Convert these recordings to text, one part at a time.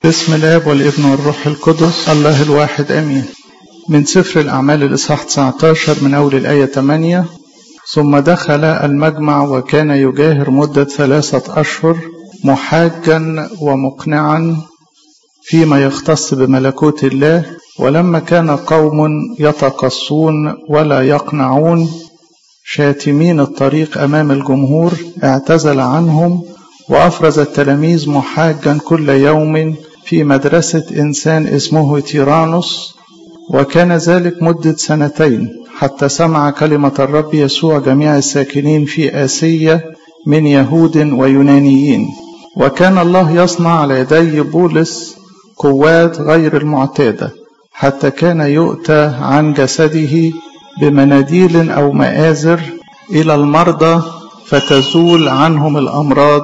بسم الاب والابن والروح القدس الله الواحد امين من سفر الاعمال الاصحاح 19 من اول الايه 8 ثم دخل المجمع وكان يجاهر مده ثلاثه اشهر محاجا ومقنعا فيما يختص بملكوت الله ولما كان قوم يتقصون ولا يقنعون شاتمين الطريق امام الجمهور اعتزل عنهم وافرز التلاميذ محاجا كل يوم في مدرسه انسان اسمه تيرانوس وكان ذلك مده سنتين حتى سمع كلمه الرب يسوع جميع الساكنين في اسيا من يهود ويونانيين وكان الله يصنع على يدي بولس قوات غير المعتاده حتى كان يؤتى عن جسده بمناديل او مآزر الى المرضى فتزول عنهم الامراض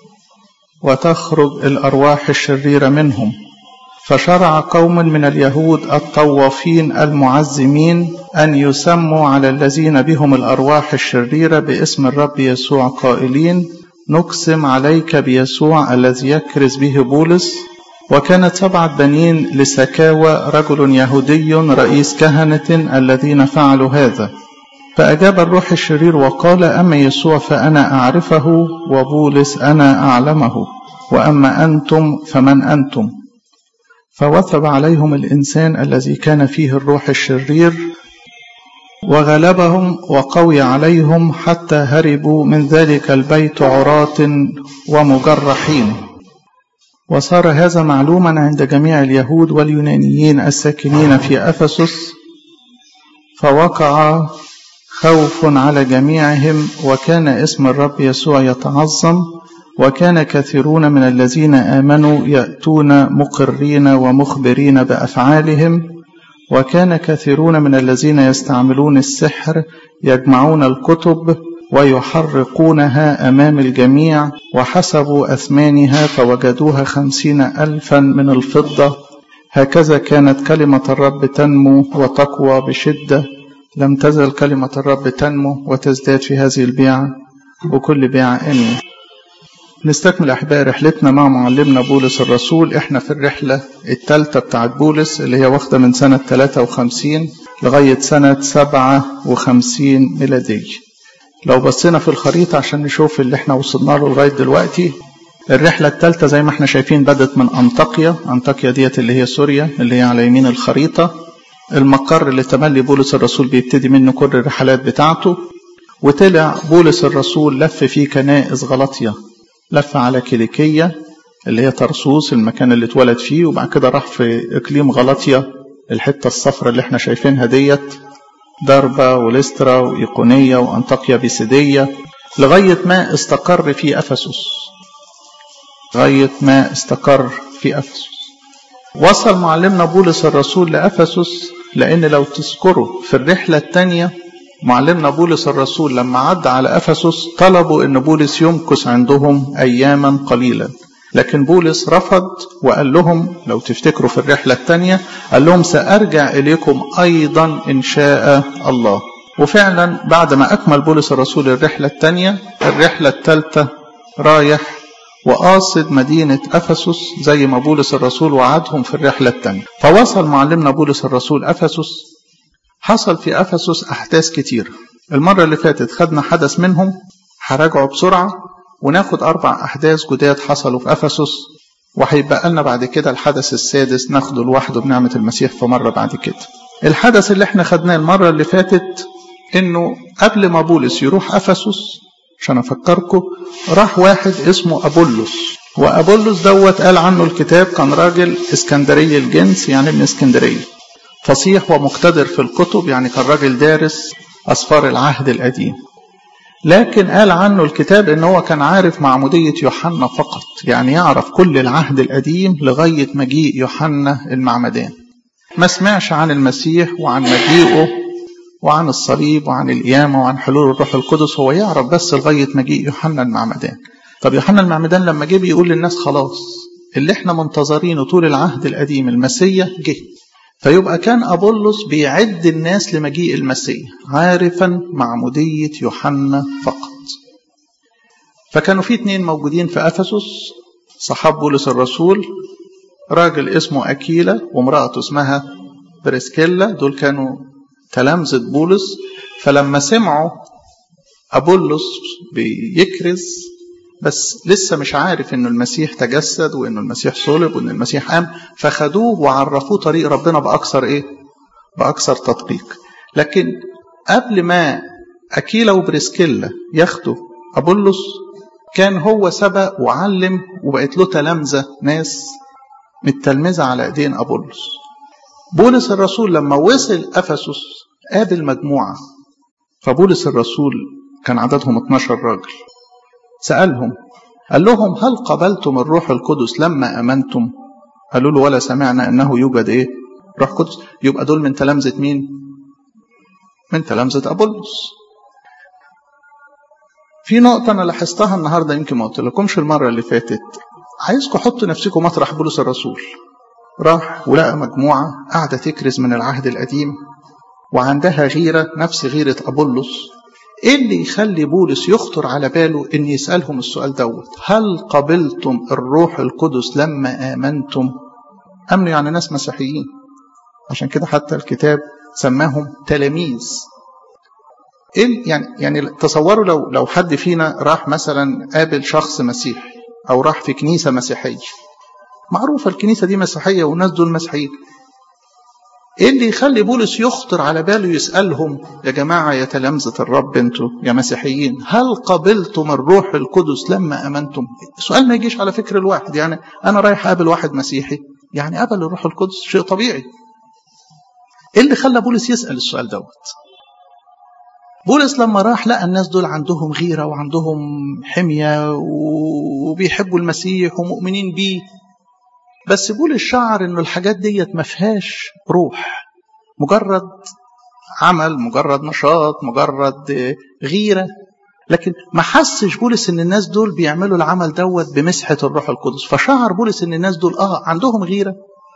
وتخرج الارواح الشريره منهم فشرع قوم من اليهود الطوافين المعزمين ان يسموا على الذين بهم الارواح الشريره باسم الرب يسوع قائلين نقسم عليك بيسوع الذي يكرز به بولس وكانت سبعة بنين لسكاوى رجل يهودي رئيس كهنة الذين فعلوا هذا فأجاب الروح الشرير وقال أما يسوع فأنا أعرفه وبولس أنا أعلمه وأما أنتم فمن أنتم فوثب عليهم الإنسان الذي كان فيه الروح الشرير وغلبهم وقوي عليهم حتى هربوا من ذلك البيت عراة ومجرحين وصار هذا معلوما عند جميع اليهود واليونانيين الساكنين في افسس فوقع خوف على جميعهم وكان اسم الرب يسوع يتعظم وكان كثيرون من الذين امنوا ياتون مقرين ومخبرين بافعالهم وكان كثيرون من الذين يستعملون السحر يجمعون الكتب ويحرقونها أمام الجميع وحسبوا أثمانها فوجدوها خمسين ألفا من الفضة هكذا كانت كلمة الرب تنمو وتقوى بشدة لم تزل كلمة الرب تنمو وتزداد في هذه البيعة وكل بيعة آمين نستكمل أحبائي رحلتنا مع معلمنا بولس الرسول احنا في الرحلة الثالثة بتاعت بولس اللي هي واخدة من سنة 53 لغاية سنة 57 ميلادية لو بصينا في الخريطة عشان نشوف اللي احنا وصلنا له لغاية دلوقتي الرحلة الثالثة زي ما احنا شايفين بدت من أنطاكيا أنطاكيا ديت اللي هي سوريا اللي هي على يمين الخريطة المقر اللي تملي بولس الرسول بيبتدي منه كل الرحلات بتاعته وطلع بولس الرسول لف في كنائس غلطية لف على كيليكية اللي هي ترسوس المكان اللي اتولد فيه وبعد كده راح في إقليم غلطية الحتة الصفراء اللي احنا شايفينها ديت دربة وليسترا وإيقونية وأنطاكيا بيسيدية لغاية ما استقر في أفسس لغاية ما استقر في أفسس وصل معلمنا بولس الرسول لأفسس لأن لو تذكروا في الرحلة الثانية معلمنا بولس الرسول لما عدى على أفسس طلبوا أن بولس يمكث عندهم أياما قليلا لكن بولس رفض وقال لهم لو تفتكروا في الرحلة الثانية قال لهم سأرجع إليكم أيضا إن شاء الله وفعلا بعد ما أكمل بولس الرسول الرحلة الثانية الرحلة الثالثة رايح وقاصد مدينة أفسس زي ما بولس الرسول وعدهم في الرحلة الثانية فوصل معلمنا بولس الرسول أفسس حصل في أفسس أحداث كتير المرة اللي فاتت خدنا حدث منهم هراجعه بسرعة وناخد أربع أحداث جداد حصلوا في أفسس وهيبقى لنا بعد كده الحدث السادس ناخده لوحده بنعمة المسيح في مرة بعد كده. الحدث اللي احنا خدناه المرة اللي فاتت إنه قبل ما بولس يروح أفسس عشان أفكركم راح واحد اسمه أبولس وأبولس دوت قال عنه الكتاب كان راجل اسكندري الجنس يعني من اسكندرية فصيح ومقتدر في الكتب يعني كان راجل دارس أسفار العهد القديم لكن قال عنه الكتاب ان هو كان عارف معمودية يوحنا فقط يعني يعرف كل العهد القديم لغاية مجيء يوحنا المعمدان ما سمعش عن المسيح وعن مجيئه وعن الصليب وعن القيامة وعن حلول الروح القدس هو يعرف بس لغاية مجيء يوحنا المعمدان طب يوحنا المعمدان لما جه بيقول للناس خلاص اللي احنا منتظرينه طول العهد القديم المسيح جه فيبقى كان أبولس بيعد الناس لمجيء المسيح عارفا معمودية يوحنا فقط فكانوا في اتنين موجودين في أفسس صحاب بولس الرسول راجل اسمه أكيلا وامرأته اسمها بريسكيلا دول كانوا تلامذة بولس فلما سمعوا أبولس بيكرز بس لسه مش عارف انه المسيح تجسد وانه المسيح صلب وان المسيح قام فخدوه وعرفوه طريق ربنا باكثر ايه باكثر تدقيق لكن قبل ما اكيلا وبريسكيلا ياخدوا ابولس كان هو سبق وعلم وبقت له تلامذه ناس متلمذه على ايدين ابولس بولس الرسول لما وصل افسس قابل مجموعه فبولس الرسول كان عددهم 12 راجل سألهم قال لهم هل قبلتم الروح القدس لما أمنتم قالوا له ولا سمعنا أنه يوجد إيه روح قدس يبقى دول من تلامذة مين من تلامذة أبولس في نقطة أنا لاحظتها النهاردة يمكن ما قلت لكمش المرة اللي فاتت عايزكم حطوا نفسكم مطرح بولس الرسول راح ولقى مجموعة قاعدة تكرز من العهد القديم وعندها غيرة نفس غيرة أبولس ايه اللي يخلي بولس يخطر على باله ان يسالهم السؤال دوت هل قبلتم الروح القدس لما امنتم امنوا يعني ناس مسيحيين عشان كده حتى الكتاب سماهم تلاميذ ايه يعني يعني تصوروا لو لو حد فينا راح مثلا قابل شخص مسيحي او راح في كنيسه مسيحيه معروفه الكنيسه دي مسيحيه والناس دول مسيحيين ايه اللي يخلي بولس يخطر على باله يسالهم يا جماعه يا تلامذه الرب انتوا يا مسيحيين هل قبلتم الروح القدس لما امنتم؟ السؤال ما يجيش على فكر الواحد يعني انا رايح اقابل واحد مسيحي يعني قبل الروح القدس شيء طبيعي. ايه اللي خلى بولس يسال السؤال دوت؟ بولس لما راح لقى الناس دول عندهم غيره وعندهم حميه وبيحبوا المسيح ومؤمنين بيه بس بولس شعر انه الحاجات ديت ما فيهاش روح مجرد عمل مجرد نشاط مجرد غيره لكن ما حسش بولس ان الناس دول بيعملوا العمل دوت بمسحه الروح القدس فشعر بولس ان الناس دول اه عندهم غيره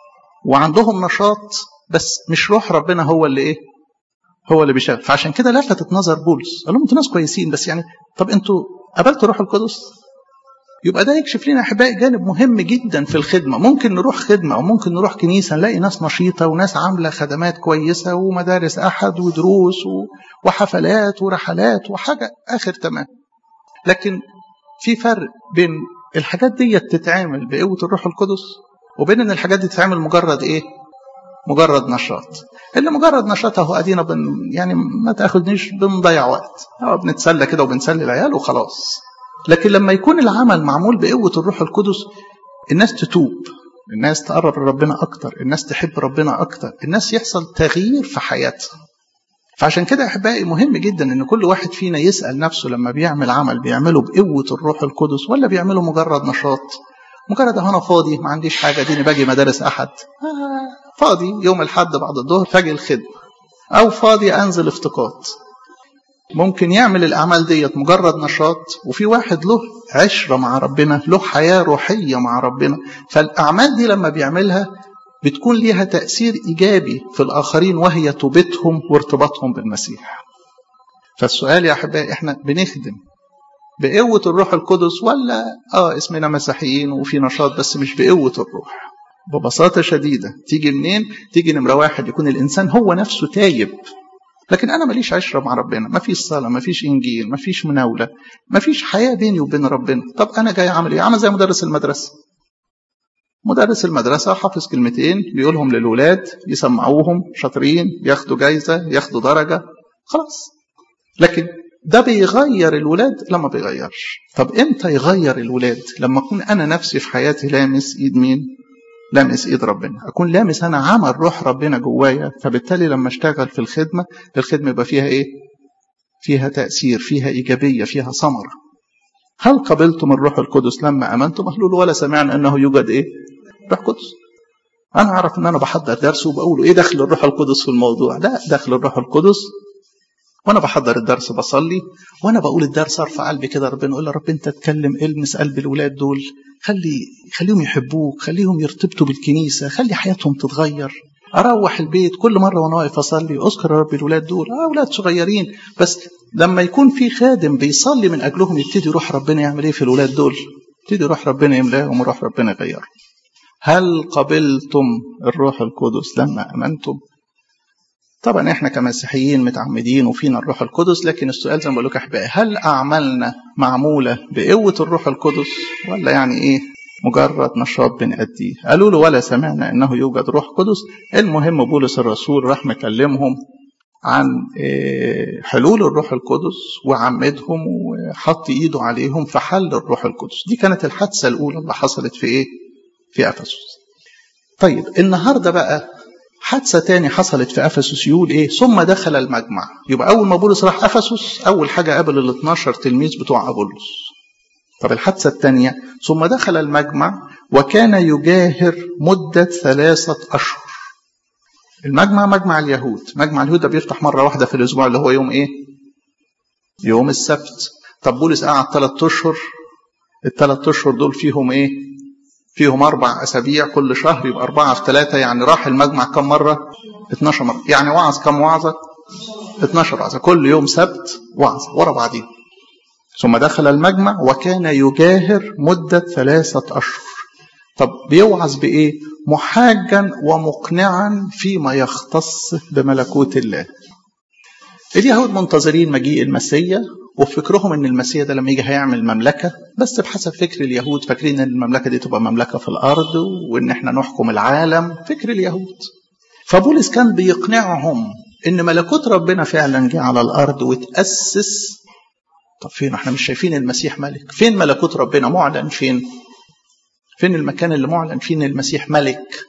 وعندهم نشاط بس مش روح ربنا هو اللي ايه هو اللي بيشغل فعشان كده لفتت نظر بولس قال لهم انتوا ناس كويسين بس يعني طب انتوا قبلتوا روح القدس يبقى ده يكشف لنا احبائي جانب مهم جدا في الخدمه ممكن نروح خدمه او ممكن نروح كنيسه نلاقي ناس نشيطه وناس عامله خدمات كويسه ومدارس احد ودروس وحفلات ورحلات وحاجه اخر تمام لكن في فرق بين الحاجات دي تتعمل بقوه الروح القدس وبين ان الحاجات دي تتعمل مجرد ايه مجرد نشاط اللي مجرد نشاط اهو ادينا بن يعني ما تاخدنيش بنضيع وقت أو بنتسلى كده وبنسلي العيال وخلاص لكن لما يكون العمل معمول بقوة الروح القدس الناس تتوب الناس تقرب لربنا أكتر الناس تحب ربنا أكتر الناس يحصل تغيير في حياتها فعشان كده أحبائي مهم جدا إن كل واحد فينا يسأل نفسه لما بيعمل عمل بيعمله بقوة الروح القدس ولا بيعمله مجرد نشاط مجرد أنا فاضي ما عنديش حاجة ديني باجي مدارس أحد آه فاضي يوم الحد بعد الظهر فاجي الخدمة أو فاضي أنزل افتقاد ممكن يعمل الأعمال ديت مجرد نشاط وفي واحد له عشرة مع ربنا له حياة روحية مع ربنا فالأعمال دي لما بيعملها بتكون ليها تأثير إيجابي في الآخرين وهي توبتهم وارتباطهم بالمسيح فالسؤال يا أحبائي إحنا بنخدم بقوة الروح القدس ولا آه اسمنا مسيحيين وفي نشاط بس مش بقوة الروح ببساطة شديدة تيجي منين؟ تيجي نمرة واحد يكون الإنسان هو نفسه تايب لكن انا ماليش عشره مع ربنا ما فيش صلاه ما فيش انجيل ما فيش مناوله ما فيش حياه بيني وبين ربنا طب انا جاي اعمل ايه عامل زي مدرس المدرسه مدرس المدرسة حافظ كلمتين بيقولهم للولاد يسمعوهم شاطرين ياخدوا جايزة ياخدوا درجة خلاص لكن ده بيغير الولاد لما بيغيرش طب امتى يغير الولاد لما اكون انا نفسي في حياتي لامس ايد مين لامس ايد ربنا اكون لامس انا عمل روح ربنا جوايا فبالتالي لما اشتغل في الخدمه الخدمه يبقى فيها ايه فيها تاثير فيها ايجابيه فيها ثمره هل قبلتم الروح القدس لما امنتم قالوا له ولا سمعنا انه يوجد ايه روح قدس انا اعرف ان انا بحضر درس وبقول ايه دخل الروح القدس في الموضوع لا دخل الروح القدس وانا بحضر الدرس بصلي وانا بقول الدرس ارفع قلبي كده ربنا يقول يا رب انت اتكلم المس قلب الولاد دول خلي خليهم يحبوك خليهم يرتبطوا بالكنيسه خلي حياتهم تتغير اروح البيت كل مره وانا واقف اصلي اذكر يا رب الولاد دول اه اولاد صغيرين بس لما يكون في خادم بيصلي من اجلهم يبتدي روح ربنا يعمل ايه في الولاد دول يبتدي روح ربنا يملاهم وروح ربنا يغيرهم هل قبلتم الروح القدس لما امنتم طبعا احنا كمسيحيين متعمدين وفينا الروح القدس لكن السؤال زي ما بقول لك احبائي هل اعمالنا معموله بقوه الروح القدس ولا يعني ايه مجرد نشاط بنأديه قالوا له ولا سمعنا انه يوجد روح قدس المهم بولس الرسول راح مكلمهم عن حلول الروح القدس وعمدهم وحط ايده عليهم فحل الروح القدس دي كانت الحادثه الاولى اللي حصلت في ايه في افسس طيب النهارده بقى حادثه تاني حصلت في افسس يقول ايه ثم دخل المجمع يبقى اول ما بولس راح افسس اول حاجه قابل ال 12 تلميذ بتوع ابولس طب الحادثه الثانيه ثم دخل المجمع وكان يجاهر مده ثلاثه اشهر المجمع مجمع اليهود مجمع اليهود ده بيفتح مرة واحدة في الأسبوع اللي هو يوم إيه يوم السبت طب بولس قعد ثلاث أشهر الثلاث أشهر دول فيهم إيه فيهم أربع أسابيع كل شهر يبقى أربعة في ثلاثة يعني راح المجمع كم مرة 12 مرة يعني وعظ كم وعظة 12 وعظة كل يوم سبت وعظة ورا بعضين ثم دخل المجمع وكان يجاهر مدة ثلاثة أشهر طب بيوعظ بإيه؟ محاجا ومقنعا فيما يختص بملكوت الله. اليهود منتظرين مجيء المسيا وفكرهم ان المسيا ده لما يجي هيعمل مملكه بس بحسب فكر اليهود فاكرين ان المملكه دي تبقى مملكه في الارض وان احنا نحكم العالم فكر اليهود. فبولس كان بيقنعهم ان ملكوت ربنا فعلا جه على الارض وتاسس طب فين احنا مش شايفين المسيح ملك فين ملكوت ربنا معلن فين فين المكان اللي معلن فيه ان المسيح ملك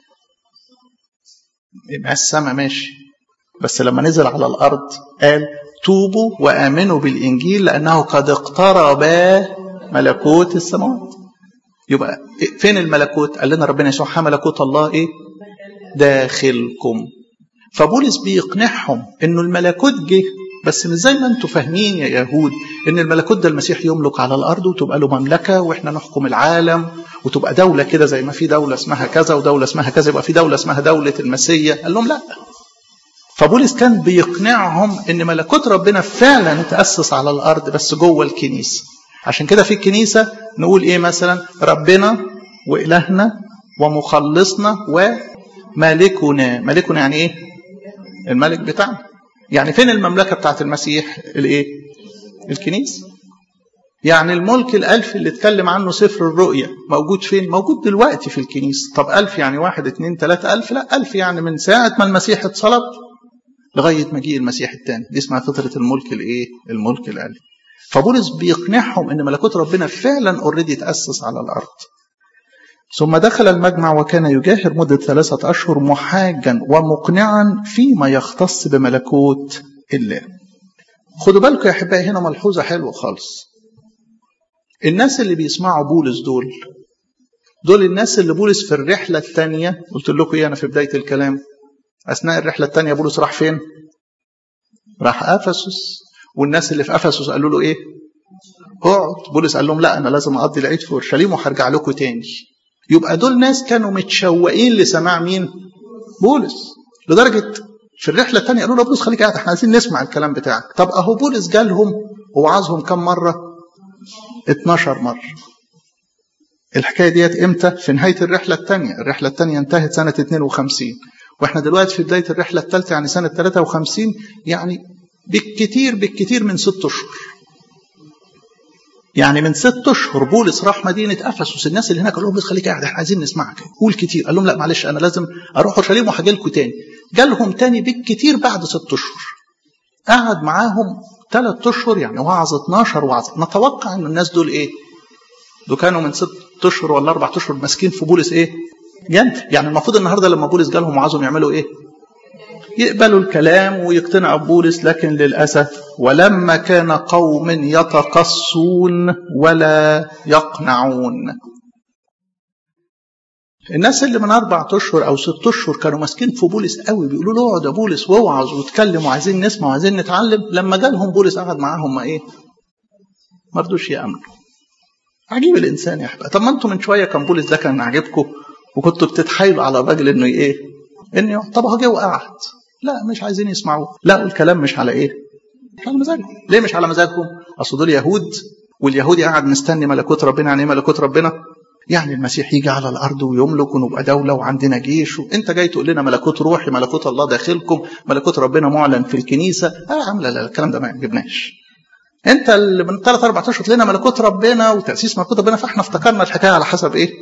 يبقى السماء ماشي بس لما نزل على الارض قال توبوا وامنوا بالانجيل لانه قد اقترب ملكوت السماوات يبقى فين الملكوت قال لنا ربنا يسوع ملكوت الله ايه داخلكم فبولس بيقنعهم انه الملكوت جه بس مش زي ما انتم فاهمين يا يهود ان الملكوت ده المسيح يملك على الارض وتبقى له مملكه واحنا نحكم العالم وتبقى دوله كده زي ما في دوله اسمها كذا ودوله اسمها كذا يبقى في دوله اسمها دوله المسيا قال لهم لا فبولس كان بيقنعهم ان ملكوت ربنا فعلا تاسس على الارض بس جوه الكنيسه عشان كده في الكنيسه نقول ايه مثلا ربنا والهنا ومخلصنا ومالكنا مالكنا يعني ايه الملك بتاعنا يعني فين المملكة بتاعت المسيح الايه الكنيسة يعني الملك الألف اللي اتكلم عنه سفر الرؤيا موجود فين موجود دلوقتي في الكنيسة طب ألف يعني واحد اتنين تلاتة ألف لا ألف يعني من ساعة ما المسيح اتصلب لغاية مجيء المسيح الثاني دي اسمها فترة الملك الايه الملك الألف فبولس بيقنعهم ان ملكوت ربنا فعلا اوريدي تأسس على الأرض ثم دخل المجمع وكان يجاهر مدة ثلاثة أشهر محاجا ومقنعا فيما يختص بملكوت الله خدوا بالكم يا أحبائي هنا ملحوظة حلوة خالص الناس اللي بيسمعوا بولس دول دول الناس اللي بولس في الرحلة الثانية قلت لكم إيه أنا في بداية الكلام أثناء الرحلة الثانية بولس راح فين؟ راح أفسس والناس اللي في أفسس قالوا له إيه؟ اقعد بولس قال لهم لا أنا لازم أقضي العيد في أورشليم وهرجع لكم تاني يبقى دول ناس كانوا متشوقين لسماع مين؟ بولس لدرجة في الرحلة الثانية قالوا له بولس خليك قاعد احنا عايزين نسمع الكلام بتاعك طب أهو بولس جالهم ووعظهم كم مرة؟ 12 مرة الحكاية ديت امتى؟ في نهاية الرحلة الثانية الرحلة الثانية انتهت سنة 52 واحنا دلوقتي في بداية الرحلة الثالثة يعني سنة 53 يعني بالكتير بالكتير من ست أشهر يعني من ست اشهر بولس راح مدينه افسس الناس اللي هناك قال لهم بس خليك قاعد احنا عايزين نسمعك قول كتير قال لهم لا معلش انا لازم اروح اورشليم وهاجي لكم تاني جالهم تاني بالكتير بعد ست اشهر قعد معاهم ثلاث اشهر يعني وعظ 12 وعظ نتوقع ان الناس دول ايه؟ دول كانوا من ست اشهر ولا اربع اشهر ماسكين في بولس ايه؟ جنب يعني المفروض النهارده لما بولس جالهم وعظهم يعملوا ايه؟ يقبلوا الكلام ويقتنعوا ببولس لكن للأسف ولما كان قوم يتقصون ولا يقنعون الناس اللي من أربع أشهر أو ست أشهر كانوا ماسكين في بولس قوي بيقولوا له اقعد يا بولس واوعظ واتكلم وعايزين نسمع وعايزين نتعلم لما جالهم بولس قعد معاهم ما إيه؟ ما رضوش يأمنوا عجيب الإنسان يا أحباب طب ما أنتم من شوية كان بولس ده كان عاجبكم وكنتوا بتتحايلوا على الراجل إنه إيه؟ إنه طب هو جه وقعد لا مش عايزين يسمعوه لا الكلام مش على ايه مش على مزاجهم ليه مش على مزاجهم اصل دول يهود واليهودي قاعد مستني ملكوت ربنا يعني ايه ملكوت ربنا يعني المسيح يجي على الارض ويملك ونبقى دوله وعندنا جيش وانت جاي تقول لنا ملكوت روحي ملكوت الله داخلكم ملكوت ربنا معلن في الكنيسه اه يا عم لا لا الكلام ده ما يعجبناش انت اللي من ثلاث اربع اشهر لنا ملكوت ربنا وتاسيس ملكوت ربنا فاحنا افتكرنا الحكايه على حسب ايه؟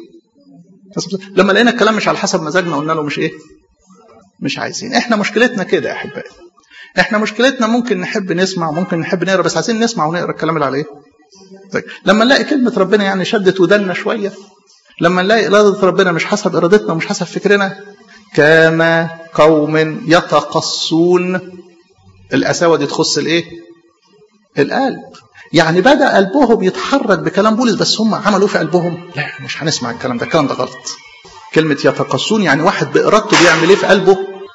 لما لقينا الكلام مش على حسب مزاجنا قلنا له مش ايه؟ مش عايزين احنا مشكلتنا كده يا احبائي احنا مشكلتنا ممكن نحب نسمع وممكن نحب نقرا بس عايزين نسمع ونقرا الكلام اللي عليه طيب لما نلاقي كلمه ربنا يعني شدت ودنا شويه لما نلاقي اراده ربنا مش حسب ارادتنا ومش حسب فكرنا كما قوم يتقصون القساوه دي تخص الايه؟ القلب يعني بدا قلبهم يتحرك بكلام بولس بس هم عملوا في قلبهم لا مش هنسمع الكلام ده الكلام ده غلط كلمه يتقصون يعني واحد بارادته بيعمل ايه في قلبه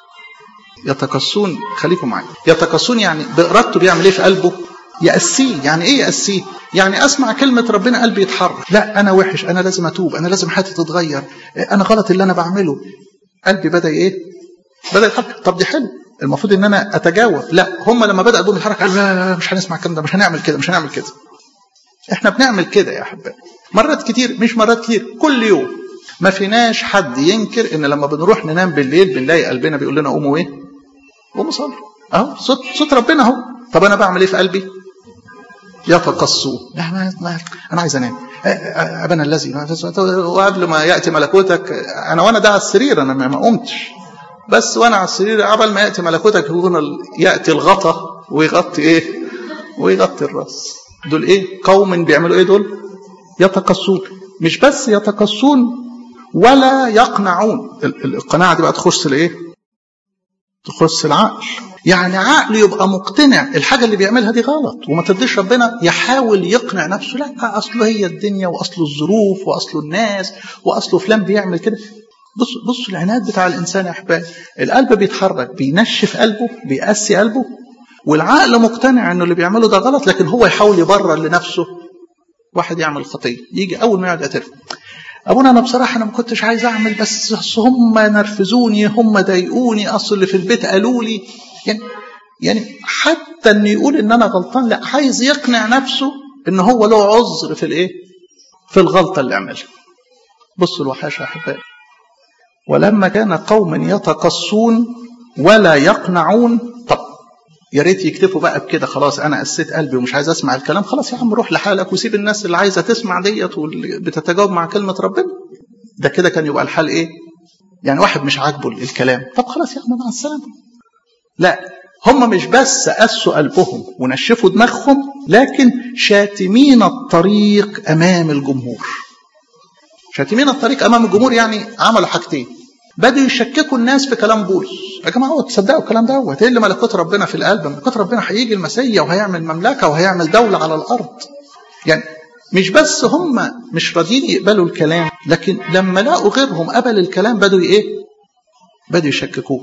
يتقصون خليكم معايا يتقصون يعني بارادته بيعمل ايه في قلبه يأسيه يعني ايه يأسيه يعني اسمع كلمة ربنا قلبي يتحرك لا انا وحش انا لازم اتوب انا لازم حياتي تتغير انا غلط اللي انا بعمله قلبي بدأ ايه بدأ يتحرك طب دي حلو المفروض ان انا اتجاوب لا هم لما بدأ قلبهم يتحرك قالوا لا, لا, لا مش هنسمع الكلام ده مش هنعمل كده مش هنعمل كده احنا بنعمل كده يا احبائي مرات كتير مش مرات كتير كل يوم ما فيناش حد ينكر ان لما بنروح ننام بالليل بنلاقي قلبنا بيقول لنا قوموا ايه قوموا صلوا اهو صوت صوت ربنا اهو طب انا بعمل ايه في قلبي يتقصوا لا ما, ما انا عايز انام ابنا الذي وقبل ما ياتي ملكوتك انا وانا ده على السرير انا ما قمتش بس وانا على السرير قبل ما ياتي ملكوتك يكون ياتي الغطا ويغطي ايه ويغطي الراس دول ايه قوم بيعملوا ايه دول يتقصون مش بس يتقصون ولا يقنعون القناعه دي بقى تخص الايه تخص العقل يعني عقله يبقى مقتنع الحاجة اللي بيعملها دي غلط وما ترضيش ربنا يحاول يقنع نفسه لا أصله هي الدنيا وأصله الظروف وأصله الناس وأصله فلان بيعمل كده بص بصوا العناد بتاع الإنسان يا أحبابي القلب بيتحرك بينشف قلبه بيقسي قلبه والعقل مقتنع إنه اللي بيعمله ده غلط لكن هو يحاول يبرر لنفسه واحد يعمل خطية يجي أول ما يقعد يعترف ابونا انا بصراحه انا ما كنتش عايز اعمل بس اصل هم نرفزوني هم ضايقوني اصل اللي في البيت قالوا لي يعني يعني حتى انه يقول ان انا غلطان لا عايز يقنع نفسه ان هو له عذر في الايه؟ في الغلطه اللي عملها. بصوا الوحاشه يا احبائي. ولما كان قوم يتقصون ولا يقنعون طب يا ريت يكتفوا بقى بكده خلاص انا قسيت قلبي ومش عايز اسمع الكلام خلاص يا عم روح لحالك وسيب الناس اللي عايزه تسمع ديت واللي بتتجاوب مع كلمه ربنا ده كده كان يبقى الحال ايه؟ يعني واحد مش عاجبه الكلام طب خلاص يا عم مع السلامه لا هم مش بس قسوا قلبهم ونشفوا دماغهم لكن شاتمين الطريق امام الجمهور شاتمين الطريق امام الجمهور يعني عملوا حاجتين بدوا يشككوا الناس في كلام بولس يا جماعه هو تصدقوا الكلام دوت ايه اللي ملكوت ربنا في القلب ملكوت ربنا هيجي المسيا وهيعمل مملكه وهيعمل دوله على الارض يعني مش بس هم مش راضيين يقبلوا الكلام لكن لما لقوا غيرهم قبل الكلام بدوا ايه بدوا يشككوه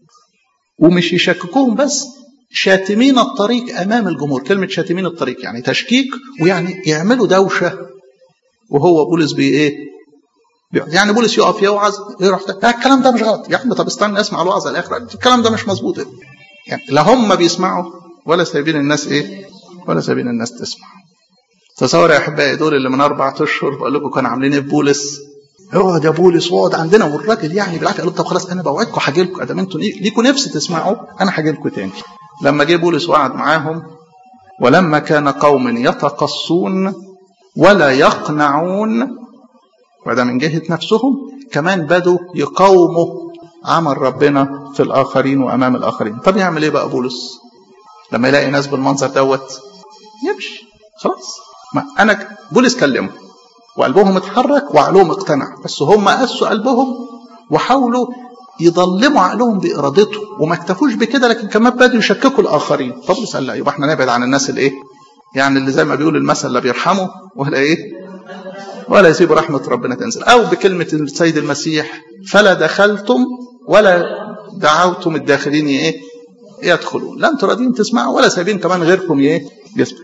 ومش يشككوهم بس شاتمين الطريق امام الجمهور كلمه شاتمين الطريق يعني تشكيك ويعني يعملوا دوشه وهو بولس بي ايه يعني بولس يقف يوعظ يروح لا الكلام ده مش غلط يا عم طب استنى اسمع الوعظه الاخر الكلام ده مش مظبوط يعني لا هم بيسمعوا ولا سايبين الناس ايه ولا سايبين الناس تسمع تصور يا احبائي دول اللي من اربع اشهر بقول لكم كانوا عاملين ايه بولس اقعد يا بولس واقعد عندنا والراجل يعني بالعكس قال طب خلاص انا بوعدكم هاجي لكم ادام انتوا ليكوا نفس تسمعوا انا هاجي لكم تاني لما جه بولس وقعد معاهم ولما كان قوم يتقصون ولا يقنعون وده من جهة نفسهم كمان بدوا يقاوموا عمل ربنا في الآخرين وأمام الآخرين طب يعمل إيه بقى بولس لما يلاقي ناس بالمنظر دوت يمشي خلاص ما أنا بولس كلمه وقلبهم اتحرك وعقلهم اقتنع بس هم قسوا قلبهم وحاولوا يضلموا عقلهم بإرادته وما اكتفوش بكده لكن كمان بدوا يشككوا الآخرين فبولس قال لا يبقى احنا نبعد عن الناس الايه يعني اللي زي ما بيقول المثل لا بيرحموا ولا ايه ولا يسيب رحمة ربنا تنزل أو بكلمة السيد المسيح فلا دخلتم ولا دعوتم الداخلين إيه يدخلوا لا أنتم راضيين تسمعوا ولا سايبين كمان غيركم إيه يسمع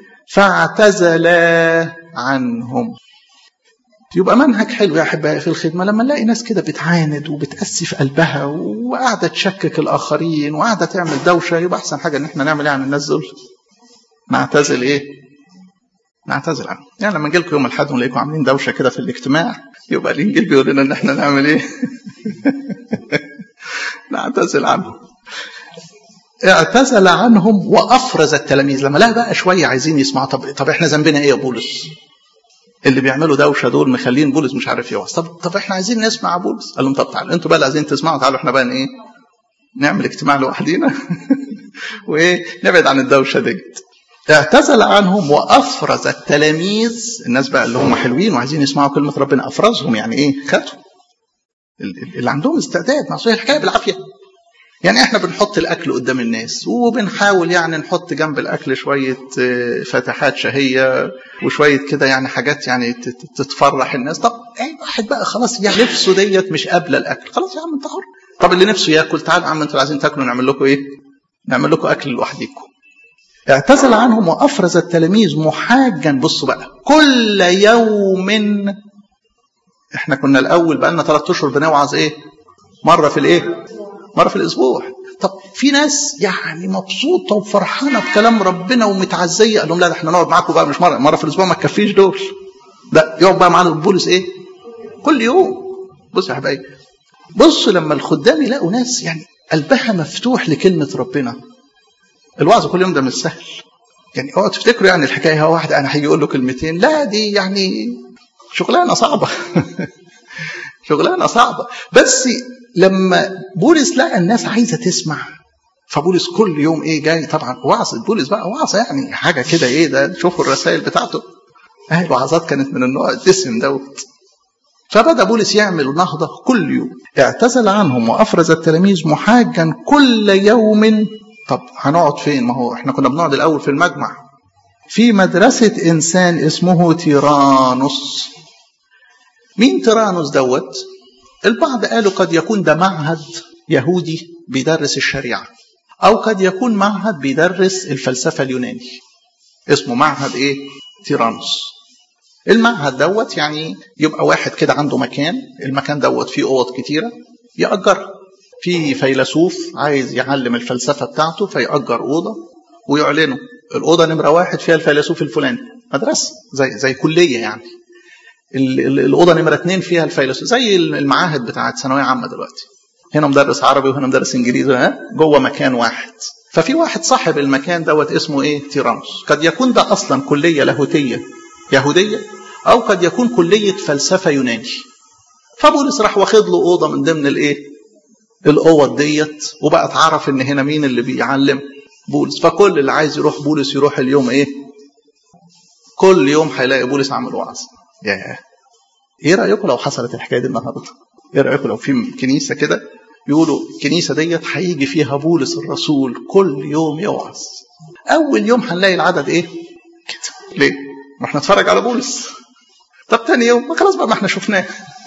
فاعتزلا عنهم يبقى منهج حلو يا احبائي في الخدمه لما نلاقي ناس كده بتعاند وبتقسي في قلبها وقاعده تشكك الاخرين وقاعده تعمل دوشه يبقى احسن حاجه ان احنا نعمل ايه عن الناس دول؟ نعتزل ايه؟ نعتذر عنهم يعني لما نجي لكم يوم الاحد ونلاقيكم عاملين دوشه كده في الاجتماع يبقى الانجيل بيقول لنا ان احنا نعمل ايه نعتزل عنهم اعتزل عنهم وافرز التلاميذ لما لا بقى شويه عايزين يسمعوا طب طب احنا ذنبنا ايه يا بولس؟ اللي بيعملوا دوشه دول مخلين بولس مش عارف يوعظ طب طب احنا عايزين نسمع بولس قال لهم طب تعالوا انتوا بقى اللي عايزين تسمعوا تعالوا احنا بقى ايه نعمل اجتماع لوحدينا وايه نبعد عن الدوشه ديت اعتزل عنهم وافرز التلاميذ الناس بقى اللي هم حلوين وعايزين يسمعوا كلمه ربنا افرزهم يعني ايه خدهم اللي عندهم استعداد ما هي الحكايه بالعافيه يعني احنا بنحط الاكل قدام الناس وبنحاول يعني نحط جنب الاكل شويه فتحات شهيه وشويه كده يعني حاجات يعني تتفرح الناس طب يعني واحد بقى خلاص يعني نفسه ديت مش قابله الاكل خلاص يا عم انت حر طب اللي نفسه ياكل تعال يا عم انتوا عايزين تاكلوا نعمل لكم ايه؟ نعمل لكم اكل لوحديكم اعتزل عنهم وافرز التلاميذ محاجا بصوا بقى كل يوم احنا كنا الاول بقى لنا ثلاث اشهر بنوعظ ايه؟ مره في الايه؟ مره في الاسبوع طب في ناس يعني مبسوطه وفرحانه بكلام ربنا ومتعزيه قال لهم لا ده احنا نقعد معاكم بقى مش مره مره في الاسبوع ما تكفيش دول لا يقعد بقى معانا بولس ايه؟ كل يوم بص يا حبايبي بصوا لما الخدام يلاقوا ناس يعني قلبها مفتوح لكلمه ربنا الوعظ كل يوم ده مش سهل يعني اوعوا تفتكروا يعني الحكايه هو واحد انا هيجي يقول له كلمتين لا دي يعني شغلانه صعبه شغلانه صعبه بس لما بولس لقى الناس عايزه تسمع فبولس كل يوم ايه جاي طبعا وعظ بولس بقى وعظ يعني حاجه كده ايه ده شوفوا الرسائل بتاعته اهي الوعظات كانت من النوع الدسم دوت فبدا بولس يعمل نهضه كل يوم اعتزل عنهم وافرز التلاميذ محاجا كل يوم طب هنقعد فين ما هو احنا كنا بنقعد الاول في المجمع في مدرسه انسان اسمه تيرانوس مين تيرانوس دوت البعض قالوا قد يكون ده معهد يهودي بيدرس الشريعة أو قد يكون معهد بيدرس الفلسفة اليوناني اسمه معهد إيه؟ تيرانوس المعهد دوت يعني يبقى واحد كده عنده مكان المكان دوت فيه أوض كتيرة يأجرها في فيلسوف عايز يعلم الفلسفة بتاعته فيأجر أوضة ويعلنه الأوضة نمرة واحد فيها الفيلسوف الفلاني مدرسة زي زي كلية يعني الاوضه نمره اثنين فيها الفيلسوف زي المعاهد بتاعت ثانويه عامه دلوقتي هنا مدرس عربي وهنا مدرس انجليزي ها جوه مكان واحد ففي واحد صاحب المكان دوت اسمه ايه تيرانوس قد يكون ده اصلا كليه لاهوتيه يهوديه او قد يكون كليه فلسفه يوناني فبولس راح واخد له اوضه من ضمن الايه الاوض ديت وبقى اتعرف ان هنا مين اللي بيعلم بولس فكل اللي عايز يروح بولس يروح اليوم ايه كل يوم هيلاقي بولس عامل وعظ ياه ايه رايكم لو حصلت الحكايه دي النهارده؟ ايه رايكم لو في كنيسه كده يقولوا الكنيسه ديت هيجي فيها بولس الرسول كل يوم يوعظ. اول يوم هنلاقي العدد ايه؟ كده ليه؟ ما احنا نتفرج على بولس. طب تاني يوم ما خلاص بقى ما احنا شفناه.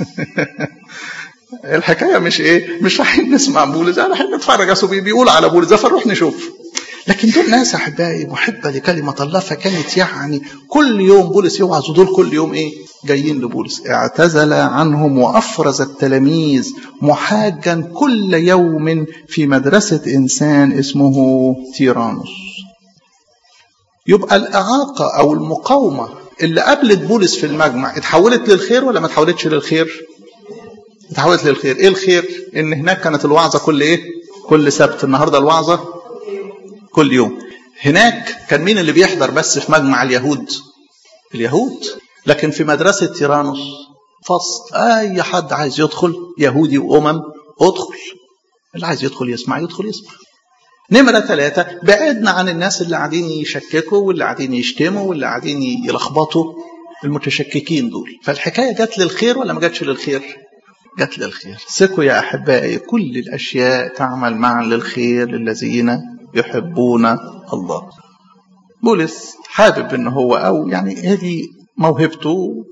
الحكايه مش ايه؟ مش رايحين نسمع بولس احنا رايحين نتفرج اصل بيقول على بولس فنروح نشوف. لكن دول ناس احبائي محبه لكلمه الله فكانت يعني كل يوم بولس يوعظ ودول كل يوم ايه؟ جايين لبولس اعتزل عنهم وافرز التلاميذ محاجا كل يوم في مدرسه انسان اسمه تيرانوس. يبقى الاعاقه او المقاومه اللي قابلت بولس في المجمع اتحولت للخير ولا ما اتحولتش للخير؟ اتحولت للخير، ايه الخير؟ ان هناك كانت الوعظه كل ايه؟ كل سبت، النهارده الوعظه كل يوم هناك كان مين اللي بيحضر بس في مجمع اليهود اليهود لكن في مدرسة تيرانوس فصل أي حد عايز يدخل يهودي وأمم ادخل اللي عايز يدخل يسمع يدخل يسمع نمرة ثلاثة بعدنا عن الناس اللي قاعدين يشككوا واللي قاعدين يشتموا واللي قاعدين يلخبطوا المتشككين دول فالحكاية جت للخير ولا ما جاتش للخير جت للخير ثقوا يا أحبائي كل الأشياء تعمل معا للخير للذين يحبون الله بولس حابب ان هو او يعني هذه موهبته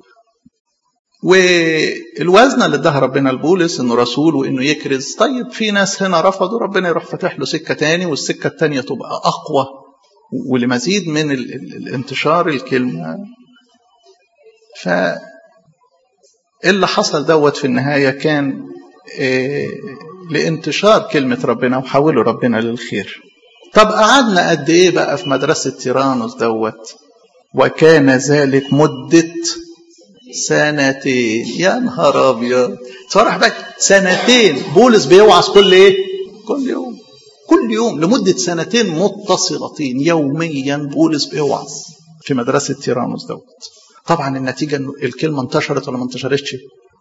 والوزنه اللي اداها ربنا لبولس انه رسول وانه يكرز طيب في ناس هنا رفضوا ربنا يروح فاتح له سكه تاني والسكه التانيه تبقى اقوى ولمزيد من ال ال الانتشار الكلمه ف اللي حصل دوت في النهايه كان إيه لانتشار كلمه ربنا وحولوا ربنا للخير طب قعدنا قد ايه بقى في مدرسه تيرانوس دوت وكان ذلك مدة سنتين يا نهار ابيض صراحة بقى سنتين بولس بيوعظ كل ايه كل يوم كل يوم لمدة سنتين متصلتين يوميا بولس بيوعظ في مدرسة تيرانوس دوت طبعا النتيجة انه الكلمة انتشرت ولا ما انتشرتش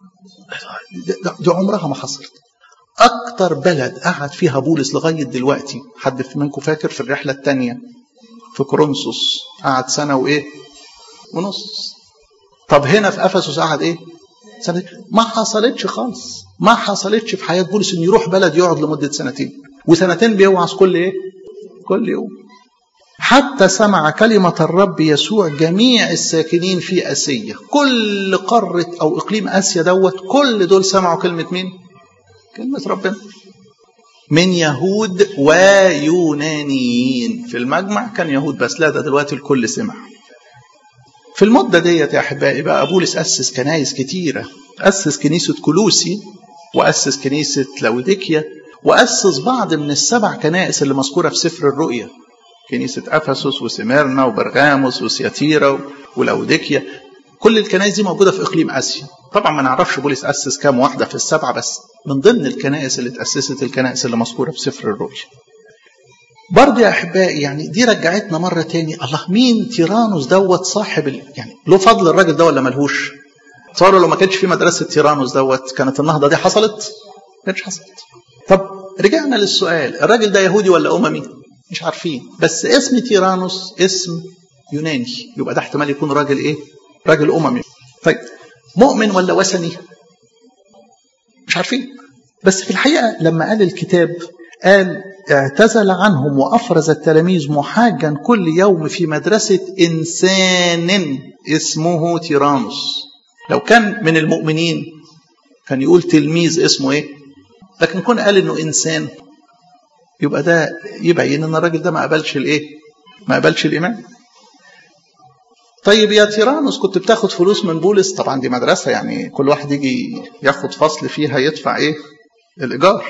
دي عمرها ما حصلت أكتر بلد قعد فيها بولس لغاية دلوقتي حد منكم فاكر في الرحلة الثانية في كورنثوس قعد سنة وإيه ونص طب هنا في أفسس قعد إيه سنة ما حصلتش خالص ما حصلتش في حياة بولس إنه يروح بلد يقعد لمدة سنتين وسنتين بيوعظ كل إيه كل يوم حتى سمع كلمة الرب يسوع جميع الساكنين في آسيا كل قارة أو إقليم آسيا دوت كل دول سمعوا كلمة مين كلمة ربنا من يهود ويونانيين في المجمع كان يهود بس لا ده دلوقتي الكل سمع في المدة ديت يا أحبائي بقى بولس أسس كنايس كتيرة أسس كنيسة كلوسي وأسس كنيسة لوديكيا وأسس بعض من السبع كنائس اللي مذكورة في سفر الرؤيا كنيسة أفسس وسميرنا وبرغاموس وسياتيرا ولوديكيا كل الكنائس دي موجودة في إقليم آسيا طبعا ما نعرفش بولس أسس كام واحدة في السبعة بس من ضمن الكنائس اللي تأسست الكنائس اللي مذكورة في سفر الرؤيا برضه يا أحبائي يعني دي رجعتنا مرة تاني الله مين تيرانوس دوت صاحب ال... يعني له فضل الراجل ده ولا ملهوش تصوروا لو ما كانش في مدرسة تيرانوس دوت كانت النهضة دي حصلت ما كانتش حصلت طب رجعنا للسؤال الراجل ده يهودي ولا أممي مش عارفين بس اسم تيرانوس اسم يوناني يبقى ده احتمال يكون راجل ايه راجل اممي طيب مؤمن ولا وثني مش عارفين بس في الحقيقه لما قال الكتاب قال اعتزل عنهم وافرز التلاميذ محاجا كل يوم في مدرسه انسان اسمه تيرانوس لو كان من المؤمنين كان يقول تلميذ اسمه ايه لكن كون قال انه انسان يبقى ده يبين ان الراجل ده ما قبلش الايه ما قبلش الايمان طيب يا تيرانوس كنت بتاخد فلوس من بولس طبعا دي مدرسه يعني كل واحد يجي ياخد فصل فيها يدفع ايه الايجار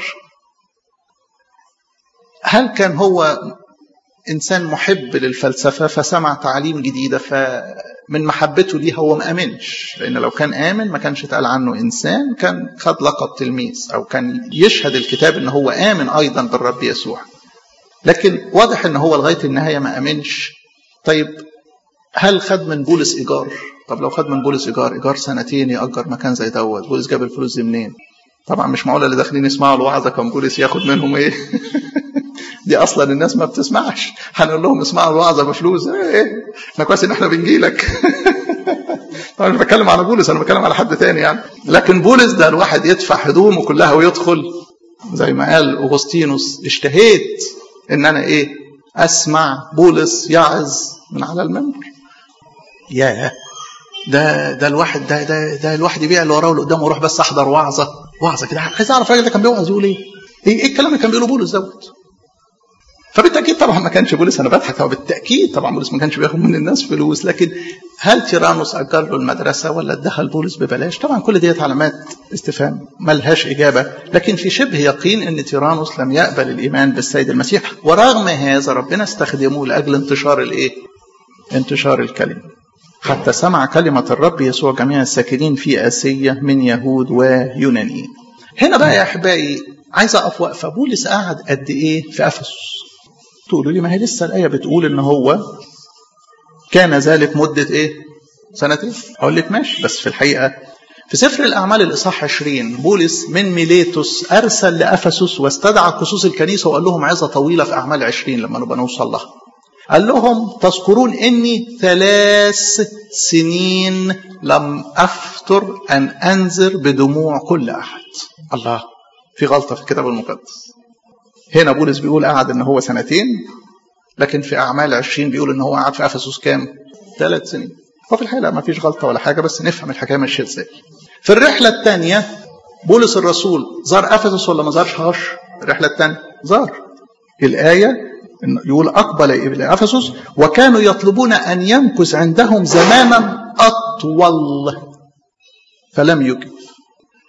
هل كان هو انسان محب للفلسفه فسمع تعاليم جديده فمن محبته ليها هو ما امنش لان لو كان امن ما كانش اتقال عنه انسان كان خد لقب تلميذ او كان يشهد الكتاب ان هو امن ايضا بالرب يسوع لكن واضح ان هو لغايه النهايه ما امنش طيب هل خد من بولس ايجار طب لو خد من بولس ايجار ايجار سنتين ياجر مكان زي دوت بولس جاب الفلوس دي منين طبعا مش معقول اللي داخلين يسمعوا الوعظه كان بولس ياخد منهم ايه دي اصلا الناس ما بتسمعش هنقول لهم اسمعوا الوعظه بفلوس ايه احنا كويس ان احنا بنجي لك طبعا مش بتكلم على بولس انا بتكلم على حد تاني يعني لكن بولس ده الواحد يدفع هدومه كلها ويدخل زي ما قال اغسطينوس اشتهيت ان انا ايه اسمع بولس يعظ من على المنبر ياه ده ده الواحد ده ده ده الواحد يبيع اللي وراه واللي قدامه ويروح بس احضر وعظه وعظه كده عايز اعرف الراجل ده كان بيوعظ يقول ايه؟ ايه الكلام اللي كان بيقوله بولس دوت؟ فبالتاكيد طبعا ما كانش بولس انا بضحك هو بالتاكيد طبعا بولس ما كانش بياخد من الناس فلوس لكن هل تيرانوس اجر له المدرسه ولا ادخل بولس ببلاش؟ طبعا كل ديت علامات استفهام ملهاش اجابه لكن في شبه يقين ان تيرانوس لم يقبل الايمان بالسيد المسيح ورغم هذا ربنا استخدمه لاجل انتشار الايه؟ انتشار الكلمه. حتى سمع كلمة الرب يسوع جميع الساكنين في آسيا من يهود ويونانيين هنا بقى يا أحبائي عايز أقف وقفة بولس قعد قد إيه في أفسس تقولوا لي ما هي لسه الآية بتقول إن هو كان ذلك مدة إيه سنتين أقول لك ماشي بس في الحقيقة في سفر الأعمال الإصحاح 20 بولس من ميليتوس أرسل لأفسس واستدعى خصوص الكنيسة وقال لهم عظة طويلة في أعمال 20 لما نبقى نوصل لها قال لهم تذكرون اني ثلاث سنين لم افتر ان انذر بدموع كل احد الله في غلطه في الكتاب المقدس هنا بولس بيقول قعد ان هو سنتين لكن في اعمال 20 بيقول ان هو قعد في افسس كام ثلاث سنين وفي الحقيقه ما فيش غلطه ولا حاجه بس نفهم الحكايه ماشيه ازاي في الرحله الثانيه بولس الرسول زار افسس ولا ما زارش الرحله الثانيه زار الايه يقول أقبل إلى أفسس وكانوا يطلبون أن يمكث عندهم زمانا أطول فلم يجب